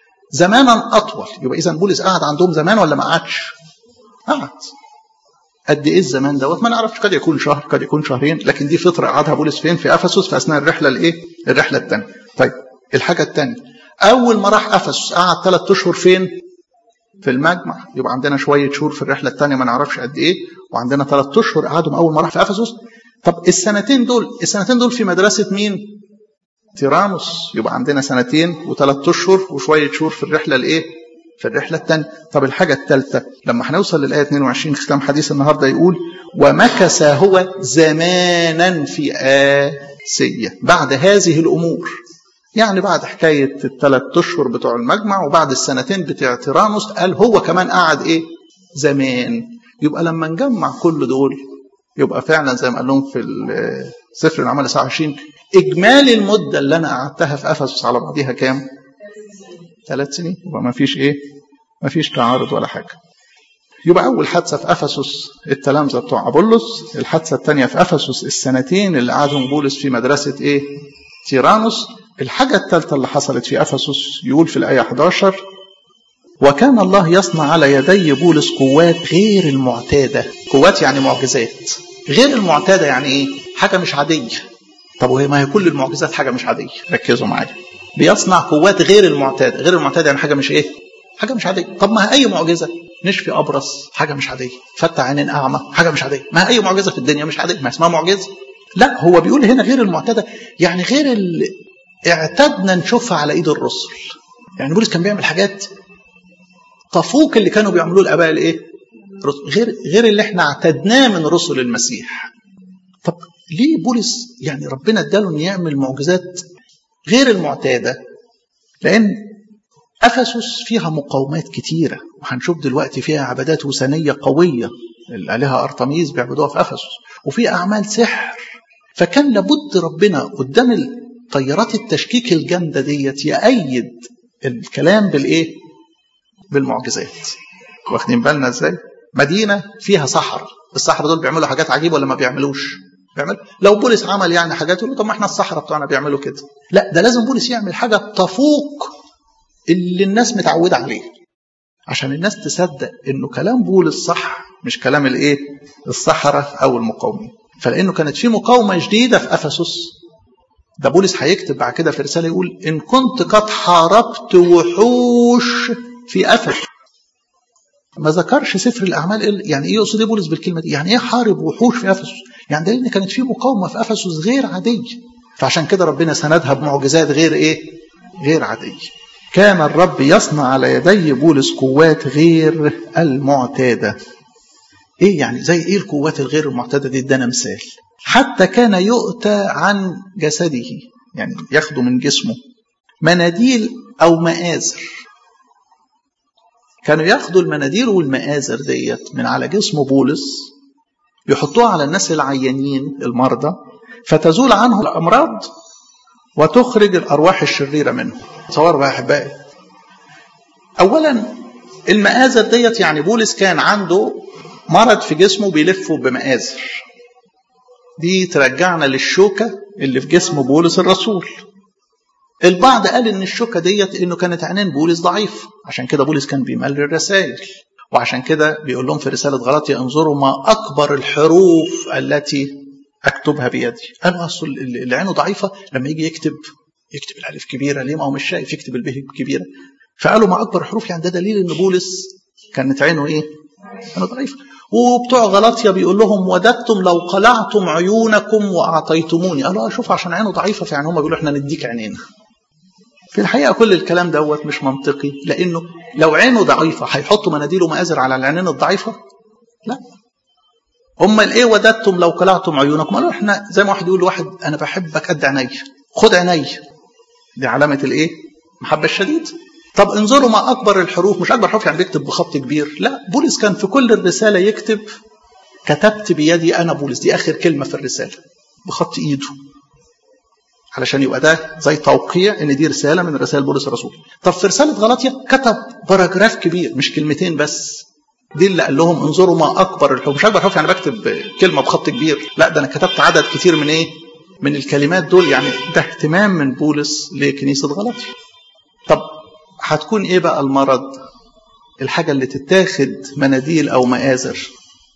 زمانا أطول يبقى إذا بولس قعد عندهم زمان ولا ما قعدش؟ قعد قد ايه الزمان دوت ما نعرفش قد يكون شهر قد يكون شهرين لكن دي فتره قعدها بولس فين في افسس في اثناء الرحله الايه الرحله الثانيه طيب الحاجه الثانيه اول ما راح افسس قعد ثلاث اشهر فين في المجمع يبقى عندنا شويه شهور في الرحله الثانيه ما نعرفش قد ايه وعندنا ثلاث اشهر قعدهم اول ما راح في افسس طب السنتين دول السنتين دول في مدرسه مين تيرانوس يبقى عندنا سنتين وثلاث اشهر وشويه شهور في الرحله الايه في الرحله الثانيه طب الحاجه الثالثه لما هنوصل للايه 22 ختام حديث النهارده يقول ومكث هو زمانا في آسيا بعد هذه الامور يعني بعد حكايه الثلاث اشهر بتوع المجمع وبعد السنتين بتاع تيرانوس قال هو كمان قعد ايه زمان يبقى لما نجمع كل دول يبقى فعلا زي ما قال لهم في سفر العمل 29 اجمالي المده اللي انا قعدتها في افسس على بعضيها كام؟ ثلاث سنين يبقى ما فيش ايه؟ ما فيش تعارض ولا حاجه. يبقى اول حادثه في افسس التلامذه بتوع ابولس، الحادثه الثانيه في افسس السنتين اللي قعدهم بولس في مدرسه ايه؟ تيرانوس، الحاجه الثالثه اللي حصلت في افسس يقول في الايه 11 وكان الله يصنع على يدي بولس قوات غير المعتاده، قوات يعني معجزات. غير المعتاده يعني ايه؟ حاجه مش عاديه. طب وهي ما هي كل المعجزات حاجه مش عاديه، ركزوا معايا. بيصنع قوات غير المعتاده، غير المعتاده يعني حاجه مش ايه؟ حاجه مش عاديه، طب ما هي اي معجزه نشفي ابرص حاجه مش عاديه، فتح عينين اعمى حاجه مش عاديه، ما هي اي معجزه في الدنيا مش عاديه، ما اسمها معجزه. لا هو بيقول هنا غير المعتاده يعني غير اللي اعتدنا نشوفها على ايد الرسل. يعني بولس كان بيعمل حاجات تفوق اللي كانوا بيعملوه الاباء الايه؟ غير غير اللي احنا اعتدناه من رسل المسيح. طب ليه بولس يعني ربنا اداله انه يعمل معجزات غير المعتاده؟ لان افسس فيها مقاومات كتيره وهنشوف دلوقتي فيها عبادات وثنيه قويه الالهه ارتميز بيعبدوها في افسس وفي اعمال سحر فكان لابد ربنا قدام طيارات التشكيك الجامده ديت يأيد الكلام بالايه؟ بالمعجزات واخدين بالنا ازاي؟ مدينه فيها صحراء الصحراء دول بيعملوا حاجات عجيبه ولا ما بيعملوش؟ بيعمل لو بولس عمل يعني حاجات يقول طب ما احنا الصحراء بتوعنا بيعملوا كده لا ده لازم بولس يعمل حاجه تفوق اللي الناس متعوده عليه عشان الناس تصدق انه كلام بولس صح مش كلام الايه الصحراء او المقاومين فلانه كانت في مقاومه شديده في افسس ده بولس هيكتب بعد كده في رساله يقول ان كنت قد حاربت وحوش في افسس ما ذكرش سفر الاعمال يعني ايه يقصد ايه بولس بالكلمه دي يعني ايه حارب وحوش في افسس يعني دليل ان كانت في مقاومه في افسس غير عاديه فعشان كده ربنا سندها بمعجزات غير ايه غير عاديه كان الرب يصنع على يدي بولس قوات غير المعتاده ايه يعني زي ايه القوات الغير المعتاده دي ادانا مثال حتى كان يؤتى عن جسده يعني ياخدوا من جسمه مناديل او مآزر كانوا ياخدوا المناديل والمآزر ديت من على جسم بولس يحطوها على الناس العيانين المرضى فتزول عنه الامراض وتخرج الارواح الشريره منه تصور بقى احبائي اولا المآزر ديت يعني بولس كان عنده مرض في جسمه بيلفه بمآزر دي ترجعنا للشوكة اللي في جسم بولس الرسول البعض قال ان الشوكة ديت انه كانت عينين بولس ضعيف عشان كده بولس كان بيمل الرسائل وعشان كده بيقول لهم في رسالة غلطية انظروا ما أكبر الحروف التي أكتبها بيدي قالوا أصل اللي عينه ضعيفة لما يجي يكتب يكتب الألف كبيرة ليه ما هو مش شايف يكتب البه كبيرة فقالوا ما أكبر الحروف يعني ده دليل إن بولس كانت عينه إيه؟ عينه ضعيفة وبتوع غلطية بيقول لهم وددتم لو قلعتم عيونكم وأعطيتموني قالوا شوف عشان عينه ضعيفة فيعني هم بيقولوا احنا نديك عينينا في الحقيقة كل الكلام دوت مش منطقي لأنه لو عينه ضعيفة هيحطوا مناديل ومآزر على العينين الضعيفة؟ لا. أمال إيه وددتم لو قلعتم عيونكم؟ قالوا إحنا زي ما واحد يقول لواحد أنا بحبك قد عيني خد عيني دي علامة الإيه؟ المحبة الشديدة. طب انظروا ما أكبر الحروف مش أكبر حروف يعني بيكتب بخط كبير، لا بولس كان في كل الرسالة يكتب كتبت بيدي أنا بولس دي آخر كلمة في الرسالة بخط إيده علشان يبقى ده زي توقيع ان دي رساله من رسائل بولس الرسول. طب في رساله غلطيه كتب باراجراف كبير مش كلمتين بس. دي اللي قال لهم انظروا ما اكبر الحروف مش اكبر حروف يعني بكتب كلمه بخط كبير، لا ده انا كتبت عدد كتير من ايه؟ من الكلمات دول يعني ده اهتمام من بولس لكنيسه غلطيه. طب هتكون ايه بقى المرض؟ الحاجه اللي تتاخد مناديل او مآزر.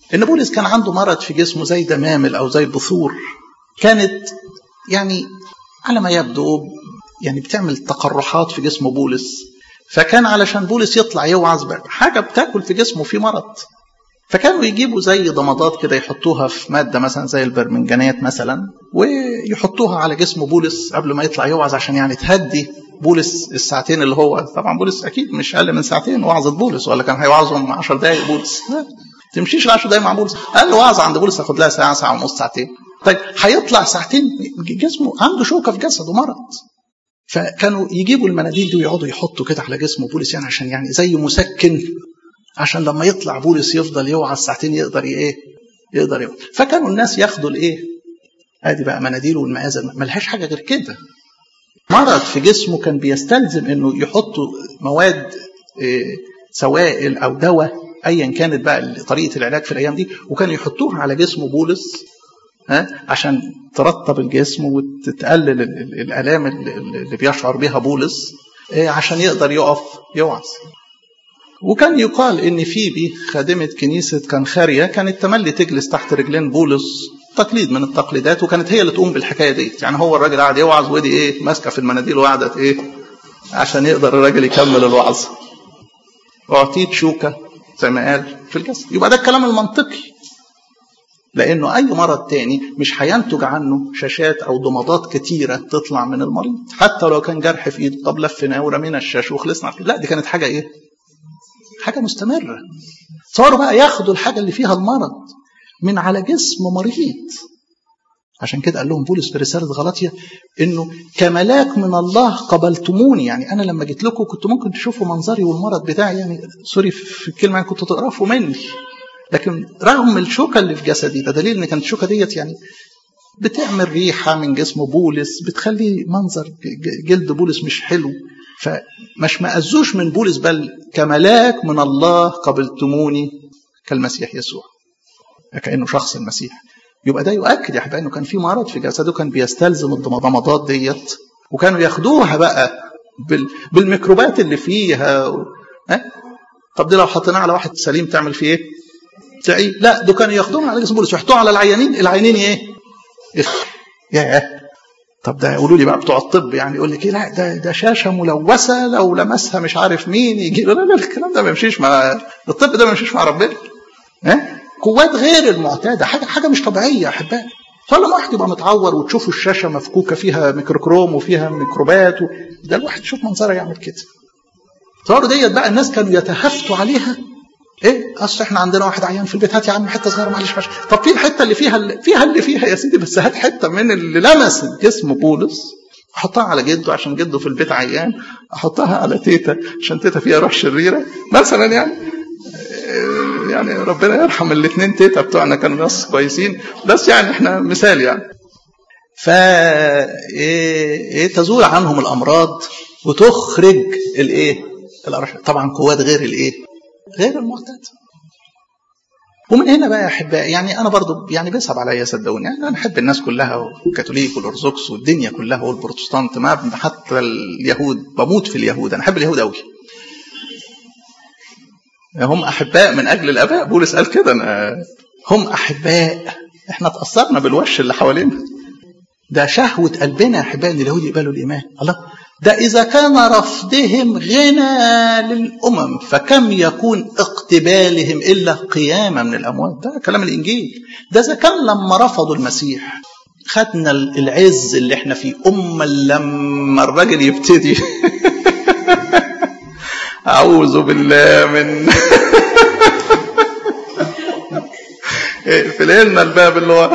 ان بولس كان عنده مرض في جسمه زي دمامل او زي بثور كانت يعني على ما يبدو يعني بتعمل تقرحات في جسم بولس فكان علشان بولس يطلع يوعظ حاجه بتاكل في جسمه في مرض فكانوا يجيبوا زي ضمادات كده يحطوها في ماده مثلا زي البرمنجانات مثلا ويحطوها على جسم بولس قبل ما يطلع يوعظ عشان يعني تهدي بولس الساعتين اللي هو طبعا بولس اكيد مش اقل من ساعتين وعظه بولس ولا كان هيوعظهم 10 دقائق بولس لا تمشيش ال 10 دقائق مع بولس اقل وعظه عند بولس تاخد لها ساعه ساعه ونص ساعتين طيب هيطلع ساعتين جسمه عنده شوكه في جسده مرض فكانوا يجيبوا المناديل دي ويقعدوا يحطوا كده على جسم بولس يعني عشان يعني زي مسكن عشان لما يطلع بولس يفضل يوعظ ساعتين يقدر ايه يقدر يوعظ فكانوا الناس ياخدوا الايه ادي بقى مناديل والمآذن ملهاش حاجه غير كده مرض في جسمه كان بيستلزم انه يحطوا مواد إيه سوائل او دواء ايا كانت بقى طريقه العلاج في الايام دي وكانوا يحطوها على جسم بولس ها عشان ترطب الجسم وتقلل الالام اللي بيشعر بها بولس عشان يقدر يقف يوعظ وكان يقال ان فيبي خادمه كنيسه كنخاريا كانت تملي تجلس تحت رجلين بولس تقليد من التقليدات وكانت هي اللي تقوم بالحكايه دي يعني هو الراجل قاعد يوعظ ودي ايه ماسكه في المناديل وقعدت ايه عشان يقدر الراجل يكمل الوعظ اعطيت شوكه زي ما قال في الجسد يبقى ده الكلام المنطقي لانه اي مرض تاني مش هينتج عنه شاشات او ضمادات كتيره تطلع من المريض حتى لو كان جرح في ايده طب لفيناه ورمينا الشاش وخلصنا لا دي كانت حاجه ايه حاجه مستمره صاروا بقى ياخدوا الحاجه اللي فيها المرض من على جسم مريض عشان كده قال لهم بولس في رسالة غلطية انه كملاك من الله قبلتموني يعني انا لما جيت لكم كنت ممكن تشوفوا منظري والمرض بتاعي يعني سوري في الكلمة يعني كنتوا تقرفوا مني لكن رغم الشوكة اللي في جسدي ده دليل ان كانت الشوكة ديت يعني بتعمل ريحة من جسم بولس بتخلي منظر جلد بولس مش حلو فمش مأزوش من بولس بل كملاك من الله قبلتموني كالمسيح يسوع كأنه شخص المسيح يبقى ده يؤكد يا حبايبي انه كان في مرض في جسده كان بيستلزم الضمادات ديت وكانوا ياخدوها بقى بال... بالميكروبات اللي فيها و... ها؟ طب دي لو حطيناها على واحد سليم تعمل فيه ايه؟ تعي لا دول كانوا ياخدوها على جسم بولس يحطوها على العيانين العيانين ايه؟ إخ. ياه طب ده يقولوا لي بقى بتوع الطب يعني يقول لك ايه لا ده ده شاشه ملوثه لو لمسها مش عارف مين يجي لا لا الكلام ده ما يمشيش مع الطب ده ما يمشيش مع ربنا ها قوات غير المعتاده حاجه حاجه مش طبيعيه يا احبائي فلما واحد يبقى متعور وتشوفوا الشاشه مفكوكه فيها ميكروكروم وفيها ميكروبات و... ده الواحد يشوف منظرها يعمل كده صاروا ديت بقى الناس كانوا يتهافتوا عليها ايه اصل احنا عندنا واحد عيان في البيت هات يا عم حته صغيره معلش معلش طب في الحته اللي فيها اللي فيها اللي فيها يا سيدي بس هات حته من اللي لمست جسم بولس احطها على جده عشان جده في البيت عيان احطها على تيتا عشان تيتا فيها روح شريره مثلا يعني يعني ربنا يرحم الاثنين تيتا بتوعنا كانوا ناس كويسين بس يعني احنا مثال يعني ف ايه, إيه تزول عنهم الامراض وتخرج الايه الارشاد طبعا قوات غير الايه غير المعتاد ومن هنا بقى يا احبائي يعني انا برضو يعني بيصعب عليا صدقوني يعني انا احب الناس كلها والكاثوليك والارثوذكس والدنيا كلها والبروتستانت ما حتى اليهود بموت في اليهود انا احب اليهود قوي هم احباء من اجل الاباء بولس قال كده أنا هم احباء احنا تاثرنا بالوش اللي حوالينا ده شهوه قلبنا يا احباء ان اليهود يقبلوا الايمان الله ده اذا كان رفضهم غنى للامم فكم يكون اقتبالهم الا قيامه من الاموات ده كلام الانجيل ده اذا كان لما رفضوا المسيح خدنا العز اللي احنا فيه اما لما الراجل يبتدي أعوذ بالله من اقفل لنا الباب اللي ورا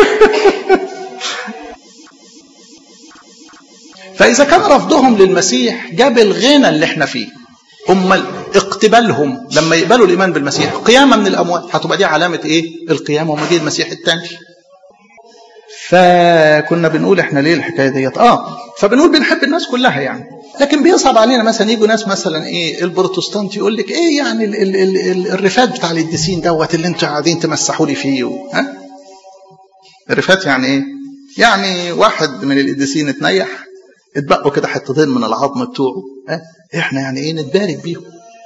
فإذا كان رفضهم للمسيح جاب الغنى اللي احنا فيه أمال اقتبالهم لما يقبلوا الإيمان بالمسيح قيامة من الأموات هتبقى دي علامة إيه؟ القيامة ومجيء المسيح الثاني فكنا بنقول احنا ليه الحكايه ديت اه فبنقول بنحب الناس كلها يعني لكن بيصعب علينا مثلا يجوا ناس مثلا ايه البروتستانت يقول لك ايه يعني ال ال ال ال الرفات بتاع القديسين دوت اللي انتوا قاعدين تمسحوا لي فيه و... ها الرفات يعني ايه يعني واحد من القديسين اتنيح اتبقوا كده حتتين من العظم بتوعه ها احنا يعني ايه نتبارك بيهم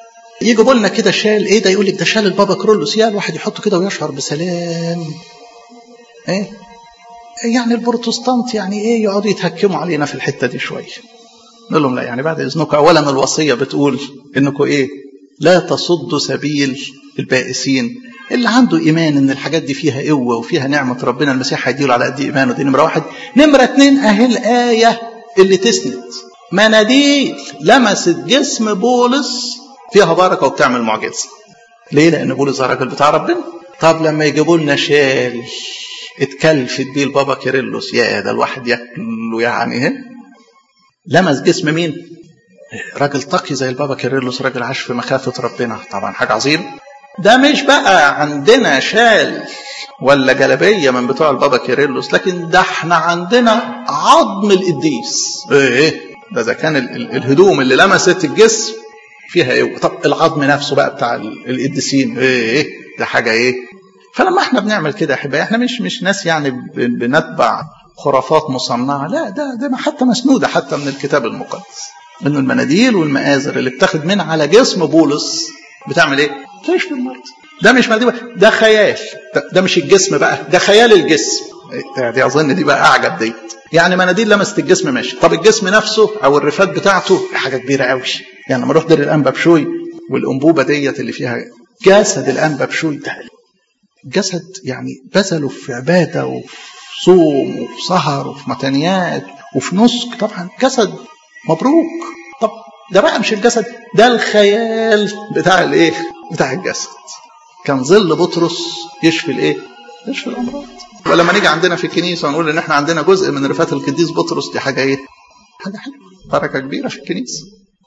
يجيبوا لنا كده شال ايه ده يقول لك ده شال البابا كرولوس يا الواحد يحطه كده ويشعر بسلام ايه يعني البروتستانت يعني ايه يقعدوا يتهكموا علينا في الحته دي شويه نقول لهم لا يعني بعد اذنكم اولا الوصيه بتقول انكم ايه لا تصدوا سبيل البائسين اللي عنده ايمان ان الحاجات دي فيها قوه وفيها نعمه ربنا المسيح هيديله على قد ايمانه دي نمره واحد نمره اتنين اهي الايه اللي تسند مناديل لمست جسم بولس فيها بركه وبتعمل معجزه ليه لان بولس ده راجل بتاع ربنا طب لما يجيبوا لنا شال اتكلفت بيه البابا كيرلس يا ده الواحد ياكله يعني ايه لمس جسم مين راجل تقي زي البابا كيرلس راجل عاش في مخافه ربنا طبعا حاجه عظيمه ده مش بقى عندنا شال ولا جلبيه من بتوع البابا كيرلس لكن ده احنا عندنا عظم القديس ايه ده اذا كان ال ال الهدوم اللي لمست الجسم فيها ايه طب العظم نفسه بقى بتاع القديسين ايه ده حاجه ايه فلما احنا بنعمل كده يا احبائي احنا مش مش ناس يعني بنتبع خرافات مصنعه لا ده ده حتى مسنوده حتى من الكتاب المقدس انه المناديل والمآزر اللي بتاخد من على جسم بولس بتعمل ايه؟ تشفي المرض ده مش مناديل ده خيال ده, ده مش الجسم بقى ده خيال الجسم دي اظن دي بقى اعجب ديت يعني مناديل لمست الجسم ماشي طب الجسم نفسه او الرفات بتاعته حاجه كبيره قوي يعني لما اروح دير الانبا بشوي والانبوبه ديت اللي فيها جسد الانبا بشوي ده جسد يعني بذلوا في عباده وفي صوم وفي سهر وفي متنيات وفي نسك طبعا جسد مبروك طب ده بقى مش الجسد ده الخيال بتاع الايه بتاع الجسد كان ظل بطرس يشفي الايه يشفي الامراض ولما نيجي عندنا في الكنيسه ونقول ان احنا عندنا جزء من رفات القديس بطرس دي حاجه ايه حاجه حلوه بركه كبيره في الكنيسه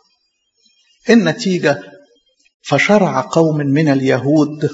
النتيجه فشرع قوم من اليهود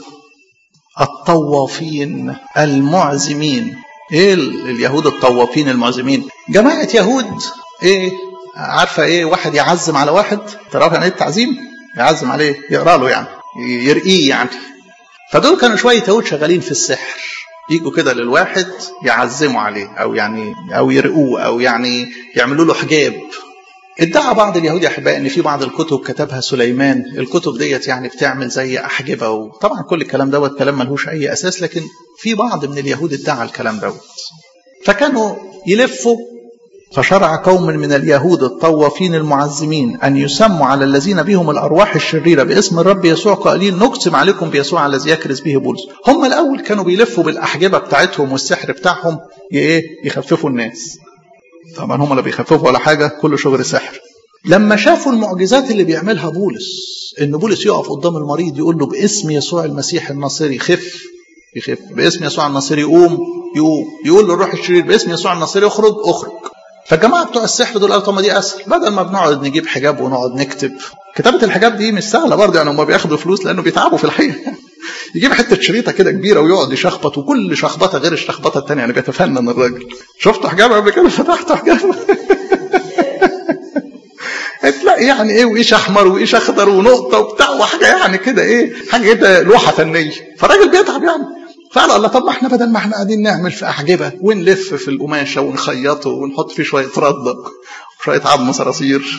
الطوافين المعزمين ايه اليهود الطوافين المعزمين جماعه يهود ايه عارفه ايه واحد يعزم على واحد تعرف يعني ايه التعزيم يعزم عليه يقرا له يعني يرقيه يعني فدول كانوا شويه يهود شغالين في السحر يجوا كده للواحد يعزموا عليه او يعني او يرقوه او يعني يعملوا له حجاب ادعى بعض اليهود يا احبائي ان في بعض الكتب كتبها سليمان الكتب ديت يعني بتعمل زي احجبه وطبعا كل الكلام دوت كلام ملهوش اي اساس لكن في بعض من اليهود ادعى الكلام دوت فكانوا يلفوا فشرع قوم من اليهود الطوافين المعزمين أن يسموا على الذين بهم الأرواح الشريرة باسم الرب يسوع قائلين نقسم عليكم بيسوع الذي يكرز به بولس هم الأول كانوا بيلفوا بالأحجبة بتاعتهم والسحر بتاعهم إيه يخففوا الناس طبعا هم لا بيخففوا ولا حاجة كله شغل سحر لما شافوا المعجزات اللي بيعملها بولس ان بولس يقف قدام المريض يقول له باسم يسوع المسيح الناصري خف يخف باسم يسوع الناصري يقوم يقوم يقول للروح الشرير باسم يسوع الناصري اخرج اخرج فالجماعه بتوع السحر دول قالوا طب ما دي اسهل بدل ما بنقعد نجيب حجاب ونقعد نكتب كتابه الحجاب دي مش سهله برضه يعني هم بياخدوا فلوس لانه بيتعبوا في الحقيقه يجيب حته شريطه كده كبيره ويقعد يشخبط وكل شخبطه غير الشخبطه الثانيه يعني بيتفنن الراجل شفتوا حجاب قبل كده فتحت حجاب تلاقي يعني ايه وايش احمر وايش اخضر ونقطه وبتاع وحاجه يعني كده ايه حاجه كده لوحه فنيه فالراجل بيتعب يعني فقال الله طب ما احنا بدل ما احنا قاعدين نعمل في احجبه ونلف في القماشه ونخيطه ونحط فيه شويه رده وشويه عظم صراصير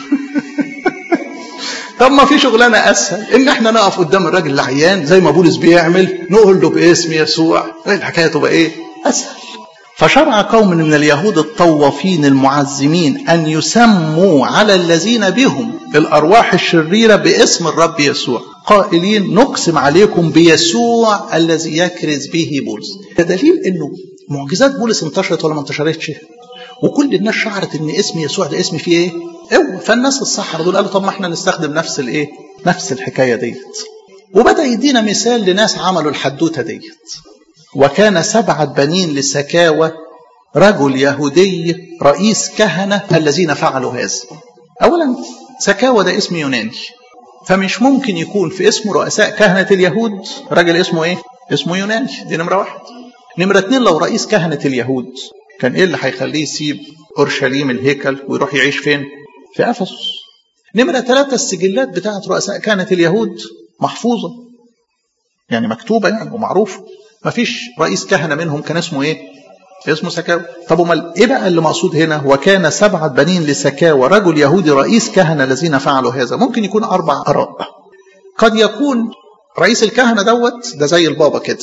طب ما في شغلانه اسهل ان احنا نقف قدام الراجل العيان زي ما بولس بيعمل نقول له باسم يسوع الحكايه تبقى ايه؟ اسهل فشرع قوم من اليهود الطوافين المعزمين ان يسموا على الذين بهم الارواح الشريره باسم الرب يسوع قائلين نقسم عليكم بيسوع الذي يكرز به بولس ده دليل انه معجزات بولس انتشرت ولا ما انتشرتش وكل الناس شعرت ان اسم يسوع ده اسم فيه ايه قوه فالناس السحرة دول قالوا طب ما احنا نستخدم نفس الايه نفس الحكايه ديت وبدا يدينا مثال لناس عملوا الحدوته ديت وكان سبعه بنين لسكاوى رجل يهودي رئيس كهنه الذين فعلوا هذا اولا سكاوى ده اسم يوناني فمش ممكن يكون في اسمه رؤساء كهنة اليهود راجل اسمه ايه؟ اسمه يوناني دي نمرة واحد نمرة اتنين لو رئيس كهنة اليهود كان ايه اللي هيخليه يسيب اورشليم الهيكل ويروح يعيش فين؟ في افسس نمرة ثلاثة السجلات بتاعت رؤساء كهنة اليهود محفوظة يعني مكتوبة يعني ومعروفة مفيش رئيس كهنة منهم كان اسمه ايه؟ اسمه سكاوى طب امال ايه بقى اللي مقصود هنا وكان سبعة بنين لسكاوى رجل يهودي رئيس كهنة الذين فعلوا هذا ممكن يكون اربع اراء قد يكون رئيس الكهنة دوت ده زي البابا كده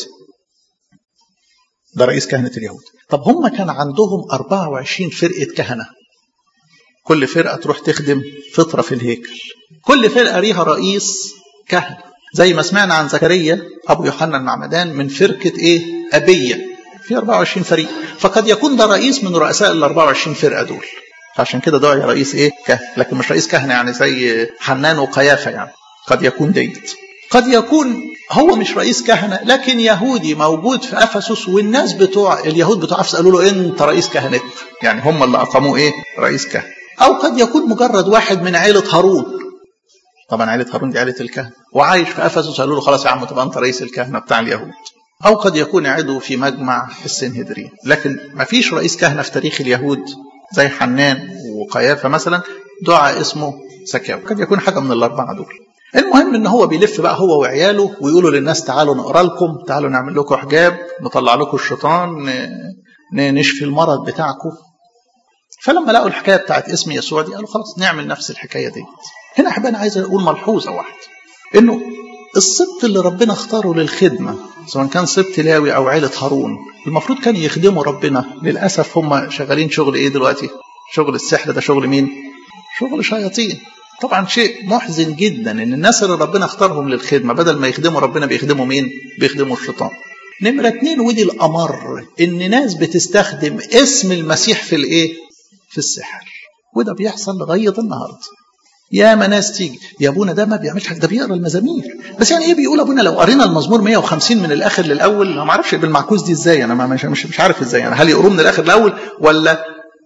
ده رئيس كهنة اليهود طب هم كان عندهم 24 فرقة كهنة كل فرقة تروح تخدم فطرة في الهيكل كل فرقة ليها رئيس كهنة زي ما سمعنا عن زكريا أبو يوحنا المعمدان من فرقة إيه أبية في 24 فريق فقد يكون ده رئيس من رؤساء ال 24 فرقة دول فعشان كده دعي رئيس إيه كهنة لكن مش رئيس كهنة يعني زي حنان وقيافة يعني قد يكون ديت قد يكون هو مش رئيس كهنه لكن يهودي موجود في افسس والناس بتوع اليهود بتوع افسس قالوا له انت رئيس كهنتنا يعني هم اللي اقاموه ايه رئيس كهنه او قد يكون مجرد واحد من عيله هارون طبعا عيله هارون دي عيله الكهنه وعايش في افسس قالوا له خلاص يا عم تبقى انت رئيس الكهنه بتاع اليهود او قد يكون عضو في مجمع السنهدرين لكن ما فيش رئيس كهنه في تاريخ اليهود زي حنان وقيافه مثلا دعاء اسمه سكاو قد يكون حاجه من الاربعه دول المهم ان هو بيلف بقى هو وعياله ويقولوا للناس تعالوا نقرا لكم تعالوا نعمل لكم حجاب نطلع لكم الشيطان نشفي المرض بتاعكم فلما لقوا الحكايه بتاعت اسم يسوع دي قالوا خلاص نعمل نفس الحكايه دي هنا احب انا عايز اقول ملحوظه واحده انه السبط اللي ربنا اختاره للخدمه سواء كان سبط لاوي او عيله هارون المفروض كان يخدموا ربنا للاسف هم شغالين شغل ايه دلوقتي شغل السحر ده شغل مين شغل شياطين طبعا شيء محزن جدا ان الناس اللي ربنا اختارهم للخدمه بدل ما يخدموا ربنا بيخدموا مين؟ بيخدموا الشيطان. نمرة اتنين ودي الأمر إن ناس بتستخدم اسم المسيح في الإيه؟ في السحر. وده بيحصل لغاية النهاردة. يا ما ناس تيجي يا ابونا ده ما بيعملش حاجه ده بيقرا المزامير بس يعني ايه بيقول ابونا لو قرينا المزمور 150 من الاخر للاول انا ما اعرفش بالمعكوس دي ازاي انا مش مش, مش عارف ازاي يعني هل يقروه من الاخر للاول ولا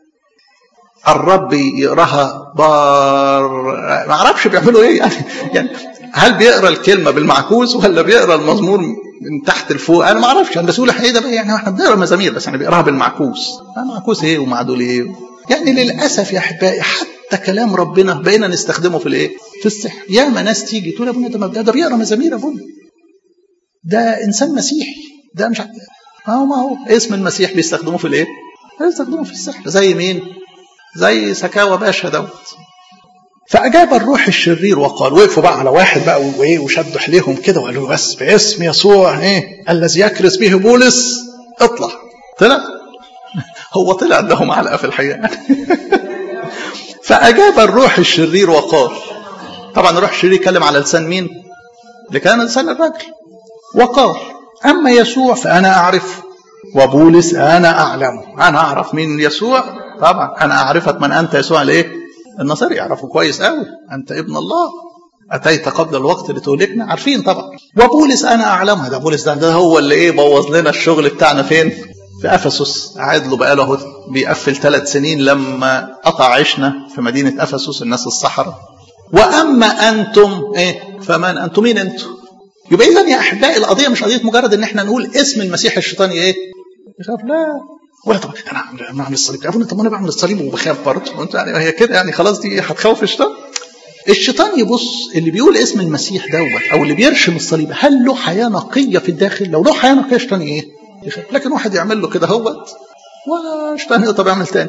الرب يقراها بار ما اعرفش بيعملوا ايه يعني يعني هل بيقرا الكلمه بالمعكوس ولا بيقرا المزمور من تحت لفوق انا ما اعرفش انا بس اقول ايه ده بقى يعني احنا بنقرا مزامير بس يعني بيقراها بالمعكوس معكوس ايه ومعدول ايه يعني للاسف يا احبائي حتى كلام ربنا بقينا نستخدمه في الايه في السحر ياما ناس تيجي تقول يا ابونا ده ده بيقرا مزامير يا ابونا ده انسان مسيحي ده مش ما هو ما هو اسم المسيح بيستخدموه في الايه بيستخدموه في السحر زي مين زي سكاوى باشا دوت فأجاب الروح الشرير وقال وقفوا بقى على واحد بقى وإيه وشدوا حليهم كده وقالوا بس باسم يسوع إيه الذي يكرس به بولس اطلع طلع هو طلع ادهم علقة في الحقيقة فأجاب الروح الشرير وقال طبعا الروح الشرير يتكلم على لسان مين؟ اللي كان لسان الرجل وقال أما يسوع فأنا أعرف وبولس أنا أعلمه أنا أعرف مين يسوع طبعا أنا أعرفك من أنت يسوع لإيه؟ النصارى يعرفوا كويس قوي أنت ابن الله أتيت قبل الوقت لتهلكنا عارفين طبعا وبولس أنا أعلمها ده بولس ده, ده هو اللي إيه بوظ لنا الشغل بتاعنا فين؟ في أفسس قاعد له بقاله اهو بيقفل ثلاث سنين لما قطع عشنا في مدينة أفسس الناس الصحراء وأما أنتم إيه؟ فمن أنتم مين أنتم؟ يبقى إذا يا أحبائي القضية مش قضية مجرد إن إحنا نقول اسم المسيح الشيطاني إيه؟ يخاف لا ولا طب انا بعمل الصليب يا ابني طب انا بعمل الصليب وبخاف برضه وانت يعني هي كده يعني خلاص دي هتخوف الشيطان الشيطان يبص اللي بيقول اسم المسيح دوت او اللي بيرشم الصليب هل له حياه نقيه في الداخل لو له حياه نقيه الشيطان ايه يخاف لكن واحد يعمل له كده هوت والشيطان طب يعمل تاني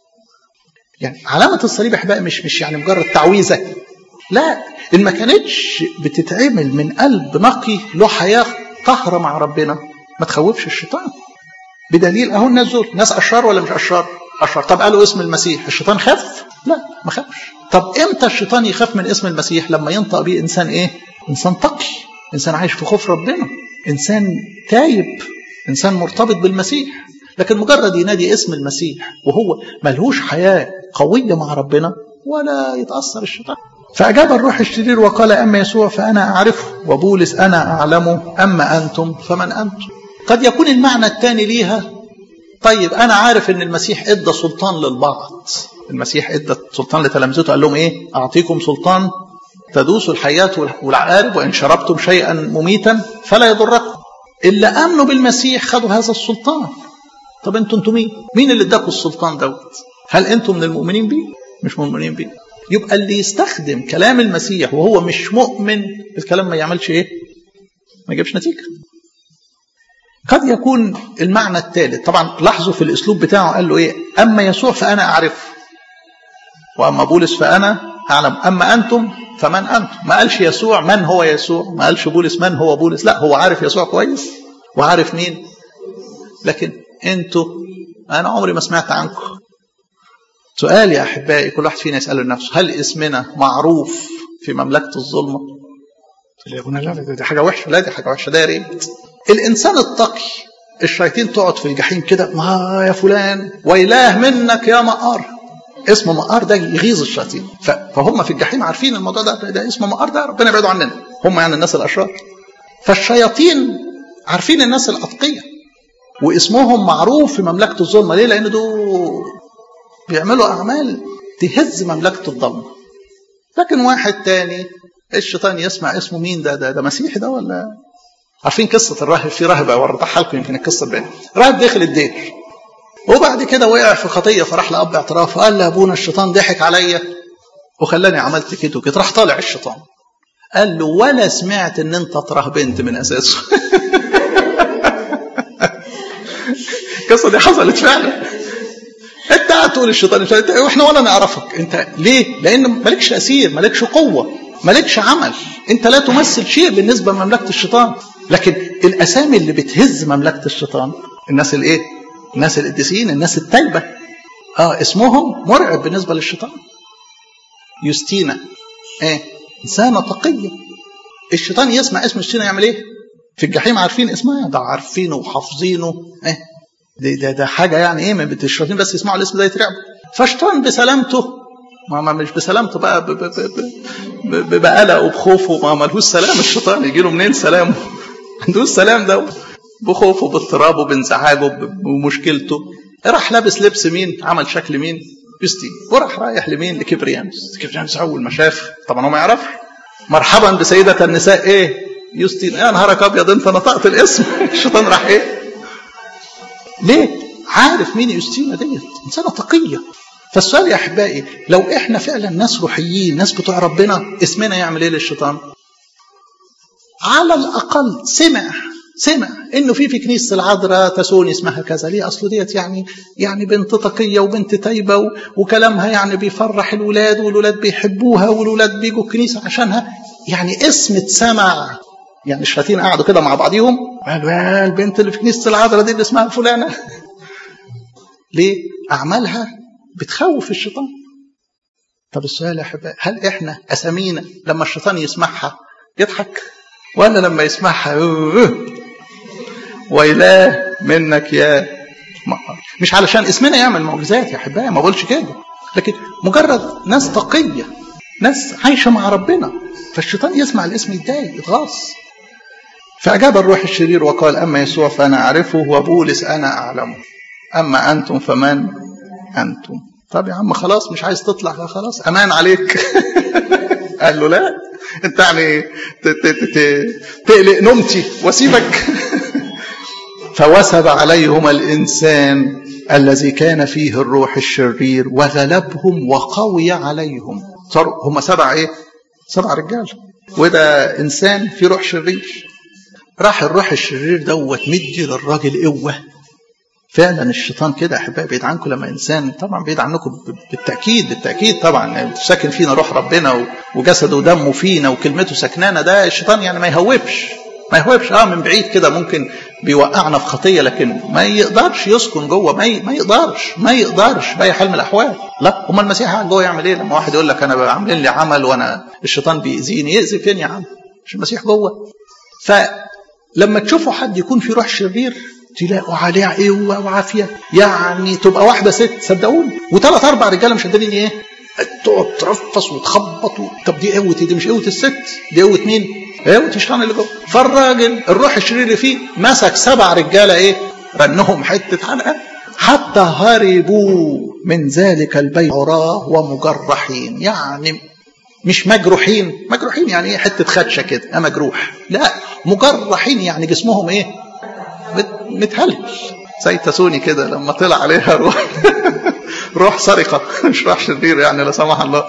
يعني علامة الصليب احبائي مش مش يعني مجرد تعويذة لا إن ما كانتش بتتعمل من قلب نقي له حياة طهرة مع ربنا ما تخوفش الشيطان بدليل اهو الناس دول ناس اشرار ولا مش اشرار؟ اشرار طب قالوا اسم المسيح الشيطان خاف؟ لا ما خافش طب امتى الشيطان يخاف من اسم المسيح؟ لما ينطق بيه انسان ايه؟ انسان تقي انسان عايش في خوف ربنا انسان تايب انسان مرتبط بالمسيح لكن مجرد ينادي اسم المسيح وهو ملهوش حياه قويه مع ربنا ولا يتاثر الشيطان فأجاب الروح الشرير وقال أما يسوع فأنا أعرفه وبولس أنا أعلمه أما أنتم فمن أنتم قد يكون المعنى الثاني ليها طيب انا عارف ان المسيح ادى سلطان للبعض المسيح ادى سلطان لتلامذته قال لهم ايه اعطيكم سلطان تدوسوا الحيات والعقارب وان شربتم شيئا مميتا فلا يضركم اللي امنوا بالمسيح خدوا هذا السلطان طب انتوا انتوا مين مين اللي اداكم السلطان دوت هل انتم من المؤمنين بيه مش مؤمنين بيه يبقى اللي يستخدم كلام المسيح وهو مش مؤمن الكلام ما يعملش ايه ما يجيبش نتيجه قد يكون المعنى الثالث طبعا لاحظوا في الاسلوب بتاعه قال له ايه اما يسوع فانا اعرفه واما بولس فانا اعلم اما انتم فمن انتم ما قالش يسوع من هو يسوع ما قالش بولس من هو بولس لا هو عارف يسوع كويس وعارف مين لكن انتوا انا عمري ما سمعت عنكم سؤال يا احبائي كل واحد فينا يساله لنفسه هل اسمنا معروف في مملكه الظلمه يا ابونا لا دي حاجه وحشه لا دي حاجه وحشه ده يا ريت الانسان التقي الشياطين تقعد في الجحيم كده ما يا فلان ويلاه منك يا مقار اسم مقار ده يغيظ الشياطين فهم في الجحيم عارفين الموضوع ده ده اسم مقار ده ربنا يبعده عننا هم يعني الناس الاشرار فالشياطين عارفين الناس الاتقيه واسمهم معروف في مملكه الظلمه ليه؟ لان دول بيعملوا اعمال تهز مملكه الظلمه لكن واحد تاني الشيطان يسمع اسمه مين ده ده, ده مسيحي ده ولا عارفين قصه الراهب في راهب اوضحها لكم يمكن القصه تبان راهب داخل الدير وبعد كده وقع في خطيه فراح لاب اعتراف وقال له ابونا الشيطان ضحك عليا وخلاني عملت كده وكده راح طالع الشيطان قال له ولا سمعت ان انت ترهبنت من اساسه القصه دي حصلت فعلا انت قاعد تقول الشيطان واحنا ولا نعرفك انت ليه؟ لان مالكش تاثير مالكش قوه مالكش عمل انت لا تمثل شيء بالنسبه لمملكه الشيطان لكن الاسامي اللي بتهز مملكه الشيطان الناس الايه؟ الناس القديسين الناس التايبه اه اسمهم مرعب بالنسبه للشيطان يوستينا ايه انسانه تقيه الشيطان يسمع اسم يوستينا يعمل ايه؟ في الجحيم عارفين اسمها ده عارفينه وحافظينه ايه ده, ده, ده حاجه يعني ايه من الشياطين بس يسمعوا الاسم ده يترعبوا فالشيطان بسلامته ما مش بسلامته بقى بقلقه وبخوفه ما ملهوش سلام الشيطان يجي له منين سلامه؟ عندوش سلام ده بخوفه باضطرابه بانزعاجه بمشكلته راح لابس لبس مين؟ عمل شكل مين؟ يوستين وراح رايح لمين؟ لكبريانوس كبريانوس اول ما شاف طبعا هو ما يعرفش مرحبا بسيدة النساء ايه؟ يوستين يا نهارك ابيض انت نطقت الاسم الشيطان راح ايه؟ ليه؟ عارف مين يوستينا ديت انسانه تقيه فالسؤال يا احبائي لو احنا فعلا ناس روحيين ناس بتوع ربنا اسمنا يعمل ايه للشيطان؟ على الاقل سمع سمع انه في في كنيسه العذراء تسوني اسمها كذا ليه اصله ديت يعني يعني بنت تقيه وبنت تايبه وكلامها يعني بيفرح الولاد والولاد بيحبوها والولاد بيجوا الكنيسه عشانها يعني اسم اتسمع يعني الشياطين قعدوا كده مع بعضيهم قالوا يا البنت اللي في كنيسه العذراء دي اللي اسمها فلانه ليه؟ اعمالها بتخوف الشيطان طب السؤال يا احبائي هل احنا اسامينا لما الشيطان يسمعها يضحك ولا لما يسمعها ويلاه منك يا مش علشان اسمنا يعمل معجزات يا احبائي ما بقولش كده لكن مجرد ناس تقيه ناس عايشه مع ربنا فالشيطان يسمع الاسم يتضايق يتغاظ فأجاب الروح الشرير وقال أما يسوع فأنا أعرفه وبولس أنا أعلمه أما أنتم فمن أنتم طب يا عم خلاص مش عايز تطلع خلاص أمان عليك قال له لا أنت يعني تقلق نومتي واسيبك فوثب عليهما الإنسان الذي كان فيه الروح الشرير وغلبهم وقوي عليهم صاروا هم سبع ايه؟ سبع رجال وده انسان في روح شرير راح الروح الشرير دوت مدي للراجل قوه فعلا الشيطان كده احبائي بعيد عنكم لما انسان طبعا بعيد عنكم بالتاكيد بالتاكيد طبعا ساكن فينا روح ربنا وجسده ودمه فينا وكلمته سكنانه ده الشيطان يعني ما يهوبش ما يهوبش اه من بعيد كده ممكن بيوقعنا في خطيه لكن ما يقدرش يسكن جوه ما, ما يقدرش ما يقدرش باي حال من الاحوال لا امال المسيح قاعد جوه يعمل ايه لما واحد يقول لك انا عاملين لي عمل وانا الشيطان بيأذيني يأذي فين يا عم مش المسيح جوه فلما تشوفوا حد يكون في روح شرير تلاقوا عليه قوه وعافيه يعني تبقى واحده ست صدقوني وثلاث اربع رجاله مش قادرين ايه تقعد ترفص وتخبط و... طب دي قوه دي مش قوه الست دي قوه مين؟ قوه الشيطان اللي جوه فالراجل الروح الشرير اللي فيه مسك سبع رجاله ايه؟ رنهم حته حلقه حتى هربوا من ذلك البيت عراه ومجرحين يعني مش مجروحين مجروحين يعني ايه حته خدشه كده مجروح لا مجرحين يعني جسمهم ايه متهلهل زي تسوني كده لما طلع عليها روح روح سرقه مش روح شرير يعني لا سمح الله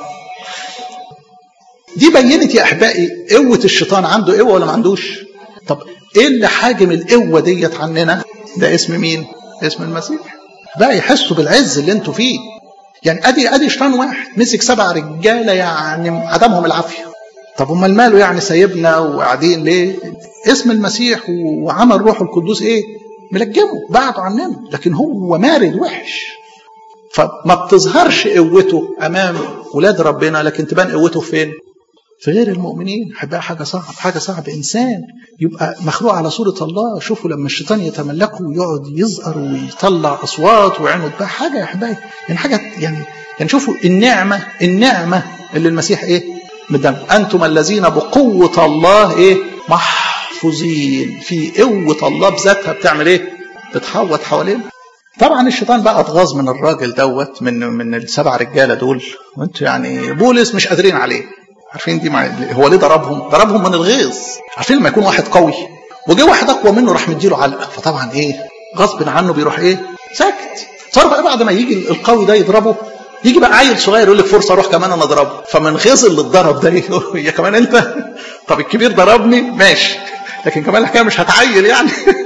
دي بينت يا احبائي قوه الشيطان عنده قوه ولا ما عندوش طب ايه اللي حاجم القوه ديت عننا ده اسم مين اسم المسيح بقى يحسوا بالعز اللي انتوا فيه يعني ادي ادي شيطان واحد مسك سبع رجاله يعني عدمهم العافيه طب امال ماله يعني سايبنا وقاعدين ليه اسم المسيح وعمل روح القدوس ايه ملجمه بعده عننا لكن هو مارد وحش فما بتظهرش قوته امام ولاد ربنا لكن تبان قوته فين في غير المؤمنين هيبقى حاجه صعب حاجه صعب انسان يبقى مخلوق على صوره الله شوفوا لما الشيطان يتملكه ويقعد يزقر ويطلع اصوات وعينه تبقى حاجه يا احبائي يعني حاجه يعني يعني شوفوا النعمه النعمه اللي المسيح ايه مدام انتم الذين بقوه الله ايه محفوظين في قوه الله بذاتها بتعمل ايه بتحوط حوالينا طبعا الشيطان بقى اتغاظ من الراجل دوت من من السبع رجاله دول وانتوا يعني بولس مش قادرين عليه عارفين دي مع... هو ليه ضربهم؟ ضربهم من الغيظ عارفين لما يكون واحد قوي وجه واحد اقوى منه راح مديله علقه فطبعا ايه غصب عنه بيروح ايه ساكت صار بقى بعد ما يجي القوي ده يضربه يجي بقى عيل صغير يقول لك فرصه اروح كمان انا اضربه فمن غيظ اللي اتضرب ده يا كمان انت طب الكبير ضربني ماشي لكن كمان الحكايه مش هتعيل يعني